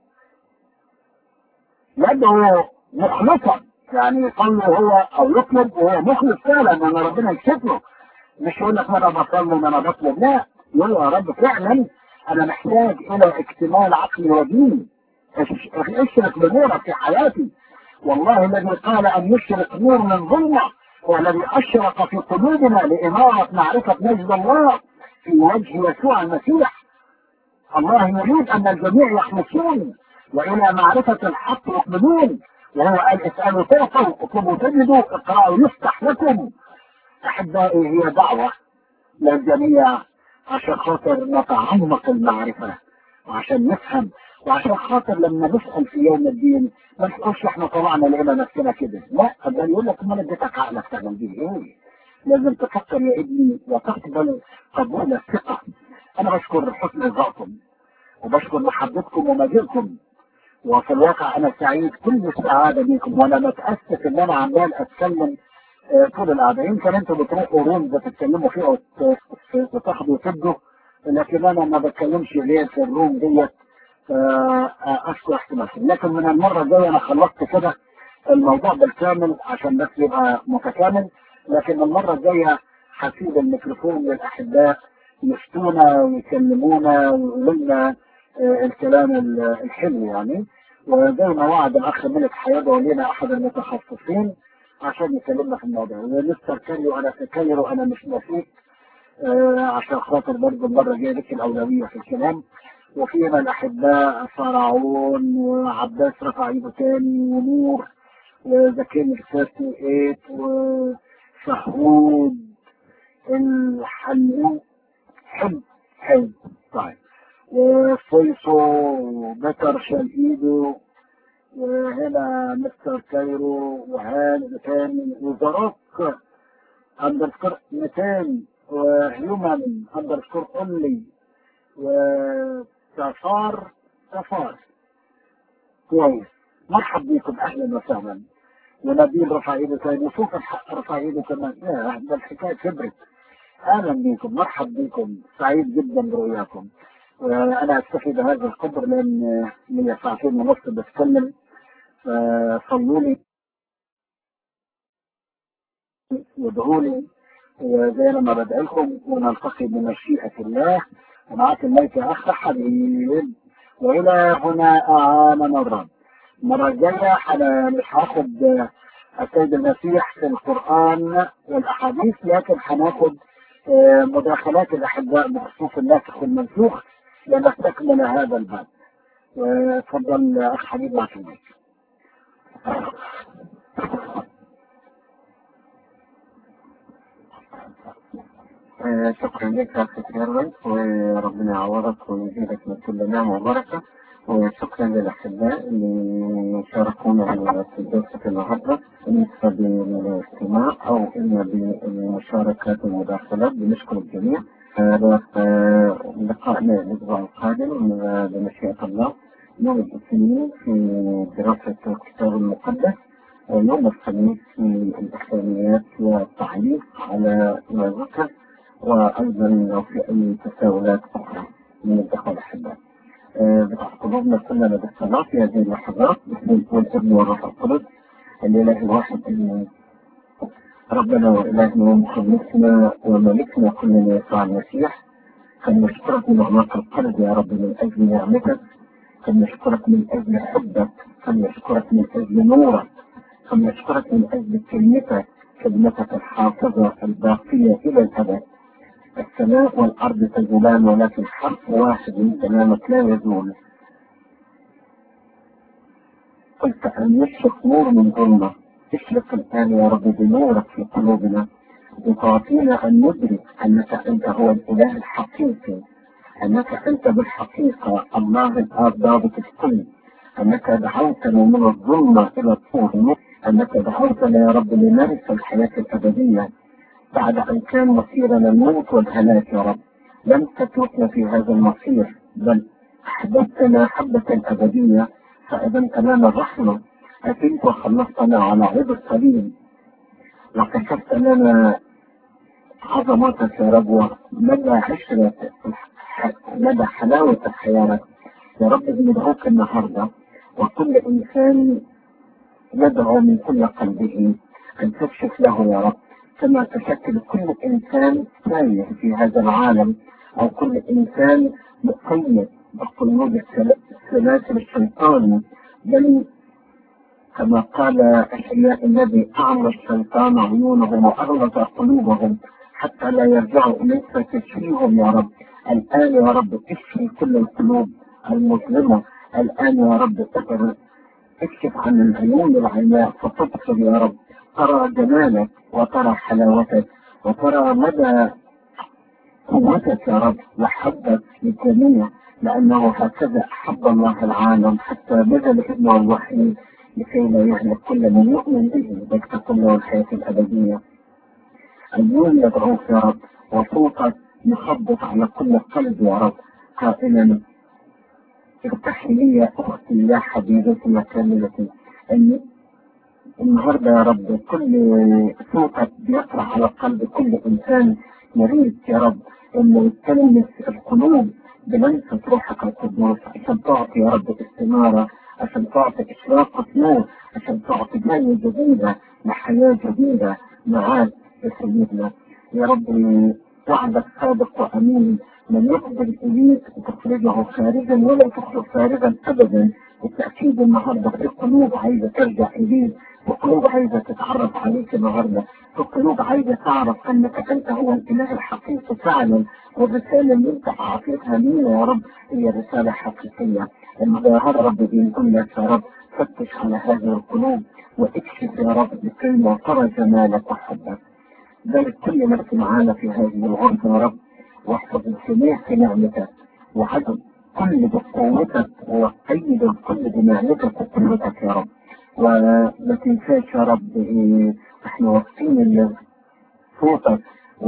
S1: يدعو مخلصا يعني يصلي هو أو يطلب وهو مخلص فعلا أن ربنا يكشف له مش يقول لك أنا بصلي وأنا بطلب لا يقول يا رب فعلا أنا محتاج إلى اكتمال عقلي وديني اشرك بنورك في حياتي والله الذي قال أن يشرق نور من ظلمة هو الذي أشرق في قلوبنا لإمارة معرفة مجد الله في وجه يسوع المسيح الله يريد أن الجميع يخلصون وإلى معرفة الحق يقبلون وهو قال اسألوا تعطوا اطلبوا تجدوا اقرأوا يفتح لكم أحبائي هي دعوة للجميع عشان خاطر نتعمق المعرفة وعشان نفهم وعشان خاطر لما نسأل في يوم الدين ما نقولش احنا طلعنا لقينا نفسنا كده لا ده يقول لك امال اديتك عقلك تعمل بيه ايه لازم تفكر يا ابني وتقبل قبول الثقة انا بشكر حسن رضاكم وبشكر محبتكم ومجيئكم وفي الواقع انا سعيد كل السعادة بيكم وانا متأسف ان انا عمال اتكلم طول القعدة يمكن انتوا بتروحوا روم بتتكلموا فيها وتاخدوا وتدوا لكن انا ما بتكلمش غير في الروم ديت اشكر احتمالكم لكن من المرة الجاية انا خلصت كده الموضوع بالكامل عشان بس يبقى متكامل لكن المرة الجاية هسيب الميكروفون للاحباء يفتونا ويكلمونا ويقولوا لنا الكلام الحلو يعني وزي ما وعد الاخ ملك هيدعو لنا احد المتخصصين عشان يكلمنا في الموضوع ولسه كايرو انا في كايرو انا مش نسيت عشان خاطر برضه المرة الجاية لك الأولوية في الكلام وفينا الأحباء فرعون وعباس رفع ايده تاني ونور وزكين الفاتو ايت وشهود الحلو حلو حلو طيب وفيصو وبكر شال ايده وهنا مستر كايرو وهان تاني وزراك اندرسكور 200 وهيومن اندرسكور اونلي وسفار سفار كويس مرحب بكم اهلا وسهلا ونبيل رفع ايده كمان وشوف الحق رفع ايده كمان يا ده الحكايه كبرت اهلا بكم مرحب بكم سعيد جدا برؤياكم وانا اكتفي بهذا القدر لان لي ساعتين ونص بتكلم صلوا لي وادعوا لي وزي ما بدعي لكم ونلتقي بمشيئة الله ومعك الملك يا أخ حبيب وإلى هنا أعاننا الرب المرة الجاية أنا مش هاخد السيد المسيح في القرآن والأحاديث لكن هناخد مداخلات الأحباء بخصوص الناسخ والمنسوخ لنستكمل هذا الباب. تفضل أخ حبيب معك الملك.
S2: آه، شكرا لك يا أخي كيرلس وربنا يعوضك ويزيدك من كل نعمة وبركة وشكرا للأحباء اللي شاركونا في جلسة النهاردة بالنسبة للاستماع أو إما بالمشاركة والمداخلات بنشكر الجميع آه، آه، لقائنا الأسبوع القادم بمشيئة الله يوم الاثنين في دراسة الكتاب المقدس ويوم الخميس في الإسلاميات والتعليق على ما ذكر وأيضا لو في أي تساؤلات أخرى من الأخوة الأحباء. بتحفظنا كلنا بالصلاة في هذه اللحظات باسم والابن والروح القدس الإله الواحد آمين. ربنا وإلهنا ومخلصنا وملكنا كلنا يسوع المسيح كان نشكرك من أعماق القلب يا رب من أجل نعمتك كان نشكرك من أجل حبك كان نشكرك من أجل نورك كان نشكرك من أجل كلمتك كلمتك الحافظة الباقية إلى الأبد السماء والأرض تزولان ولكن حرف واحد من كلامك لا يزول قلت أن يشرق نور من ظلمة اشرق الآن يا رب بنورك في قلوبنا وتعطينا أن ندرك أنك أنت هو الإله الحقيقي أنك أنت بالحقيقة الله الآب ضابط الكل أنك دعوتنا من الظلمة إلى الطور أنك دعوتنا يا رب لنرث الحياة الأبدية بعد أن كان مصيرنا الموت والهلاك يا رب لم تتركنا في هذا المصير بل أحببتنا حبة أبدية فأذنت لنا الرحمة أتيت وخلصتنا على عيد الصليب وكشفت لنا عظمتك يا رب ومدى عشرة مدى حلاوة حياتك يا رب بندعوك النهارده وكل إنسان يدعو من كل قلبه أن تكشف له يا رب كما تشكل كل إنسان تايه في هذا العالم أو كل إنسان مقيد بقيود السلاسل الشيطاني بل كما قال أشياء النبي أعمى الشيطان عيونهم وأغلق قلوبهم حتى لا يرجعوا إليك فتشفيهم يا رب الآن يا رب اشفي كل القلوب المظلمة الآن يا رب اقدر اكشف عن العيون العمياء فتبصر يا رب ترى جمالك وترى حلاوتك وترى مدى قوتك يا رب وحبك للجميع لأنه هكذا أحب الله العالم حتى بذل ابنه الوحيد لكي لا يهلك كل من يؤمن به بل تكون له الحياة الأبدية. اليوم يدعوك يا رب وصوتك يخبط على كل قلب يا رب قائلا افتح لي يا أختي يا حبيبتي يا كاملتي أن النهارده يا رب كل صوتك بيقرأ على قلب كل إنسان يريد يا رب إنه يتلمس القلوب بلمسة روحك القدوس عشان تعطي يا رب استنارة عشان تعطي إشراقة نور عشان تعطي بداية جديدة لحياة جديدة معاك يا سيدنا يا رب وعدك صادق وأمين من يقبل إليك تخرجه خارجا ولا تخرج خارجا أبدا بالتأكيد النهارده في قلوب عايزة ترجع إليك وقلوب عايزة تتعرف عليك النهارده وقلوب عايزة تعرف أنك أنت هو الإله الحقيقي فعلا والرسالة اللي أنت أعطيتها لينا يا رب هي رسالة حقيقية النهارده رب بنقول لك يا رب فتش على هذه القلوب واكشف يا رب لكي ما ترى جمالك وحبك ذلك كل نفس معانا في هذه الغرفة يا رب واحفظ الجميع في نعمتك وعدم كل بقوتك وقيد الكل بنعمتك وقدرتك يا رب وما تنساش يا رب إيه احنا واقفين صوتك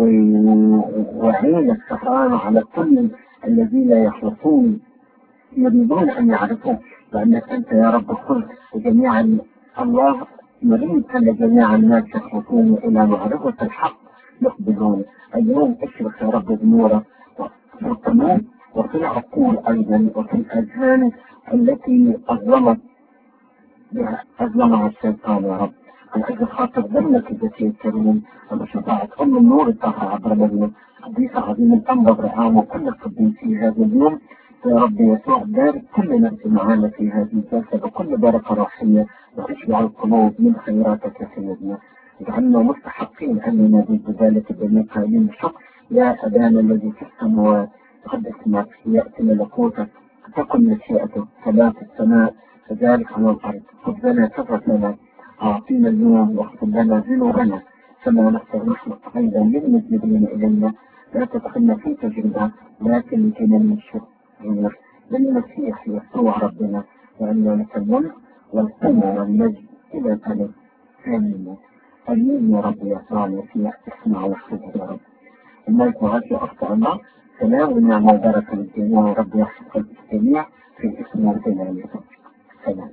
S2: وعينك سهران على كل الذين يخلصون يريدون ان يعرفوا
S1: لأنك أنت يا رب قلت وجميع الله نريد أن جميع الناس يخلصون إلى معرفة الحق يقبلون اليوم اشرق يا رب بنورك في القلوب وفي العقول أيضا وفي الأذهان التي أظلمت أظلمها الشيطان يا رب من أجل خاطر دمك الذكي الكريم وبشفاعة أم النور الطاهرة عبر مريم قديسة عظيم الأمر برعام وكل القديسين هذا اليوم يا رب يسوع بارك كل نفس معانا في هذه الجلسة بكل بركة روحية واشبع القلوب من خيراتك يا سيدنا اجعلنا مستحقين أن ننادي بذلك الجميع قائلين الشكر يا أبانا الذي في السماوات قد اسمك يأتي ملكوتك تكن مشيئتك كما في السماء كذلك على الأرض خذنا كفرتنا أعطينا اليوم واغفر لنا ذنوبنا كما نغفر نحن أيضا للمذنبين إلينا لا تدخلنا في تجربة لكن لكنا من الشر بالمسيح يسوع ربنا وأن لك الملك والقوة والمجد إلى الأبد آمين آمين يا رب يا يسوع المسيح اسمع واحفظ يا رب الملك وغفي أخطأ الله سلام ونعمة وبركة للجميع ورب يحفظ الجميع في اسم ربنا يسوع سلام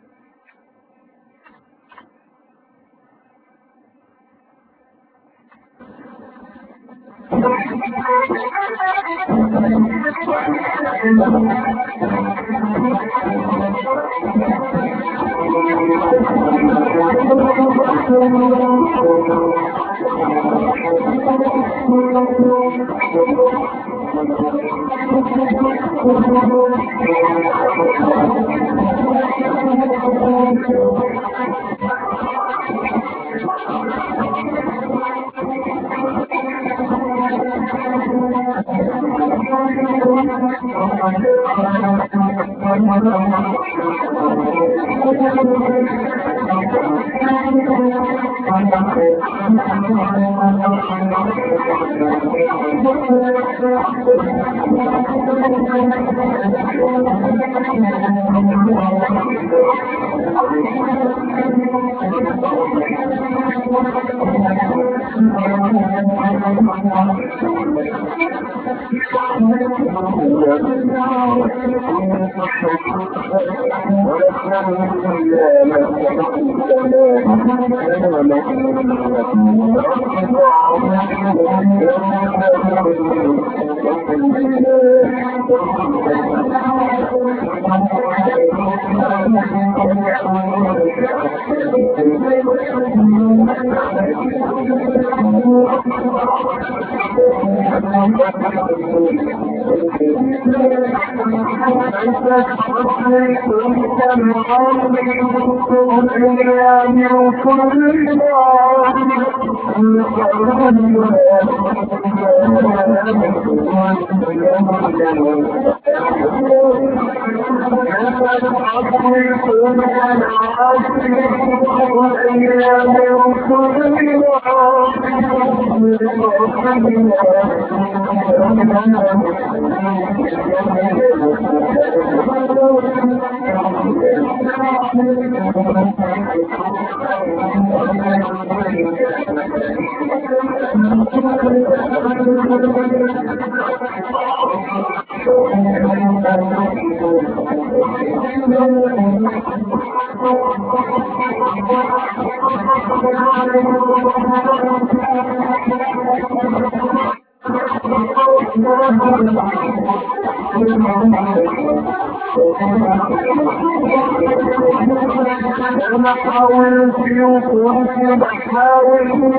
S3: ونحاول في وقوف بحاول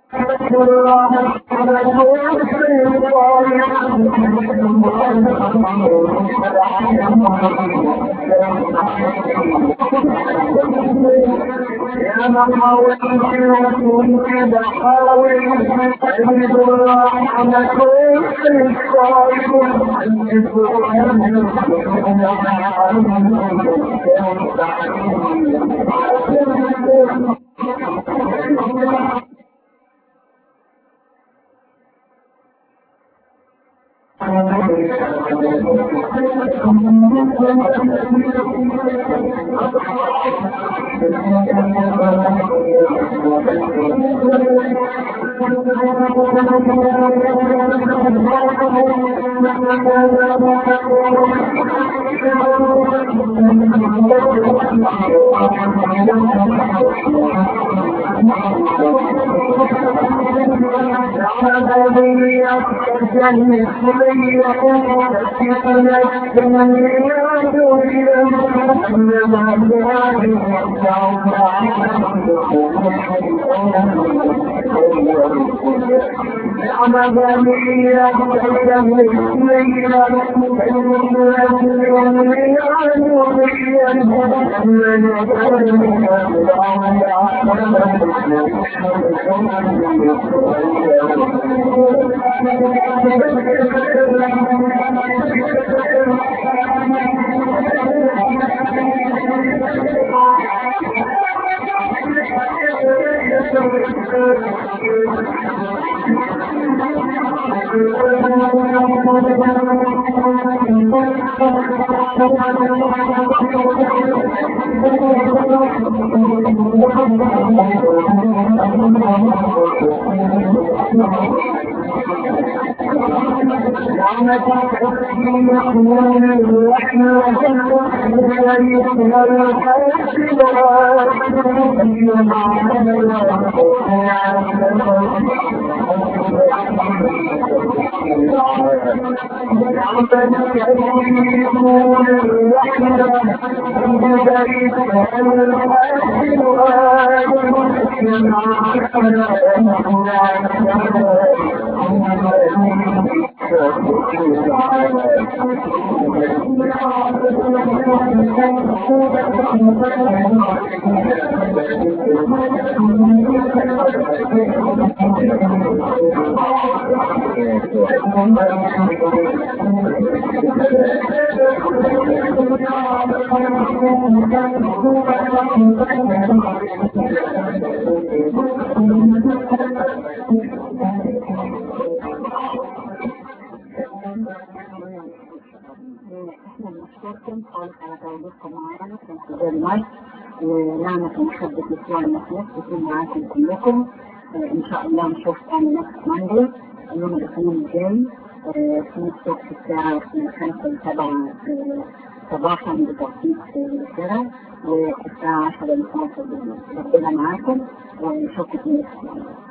S3: يا محاول فيكم كده حاول عيد الرحمة كل الصالح Thank you.
S5: احنا بنشكركم خالص على تواجدكم معانا في انتظار المايك ونعمة محبة يسوع المسيح تكون معاكم كلكم آه، ان شاء الله نشوفكم next Monday يوم الاثنين الجاي آه، في الصبح الساعة خمسة وسبعة آه، صباحا بتوقيت القاهرة والساعة 10 مساء ربنا معاكم ونشوفكم next Monday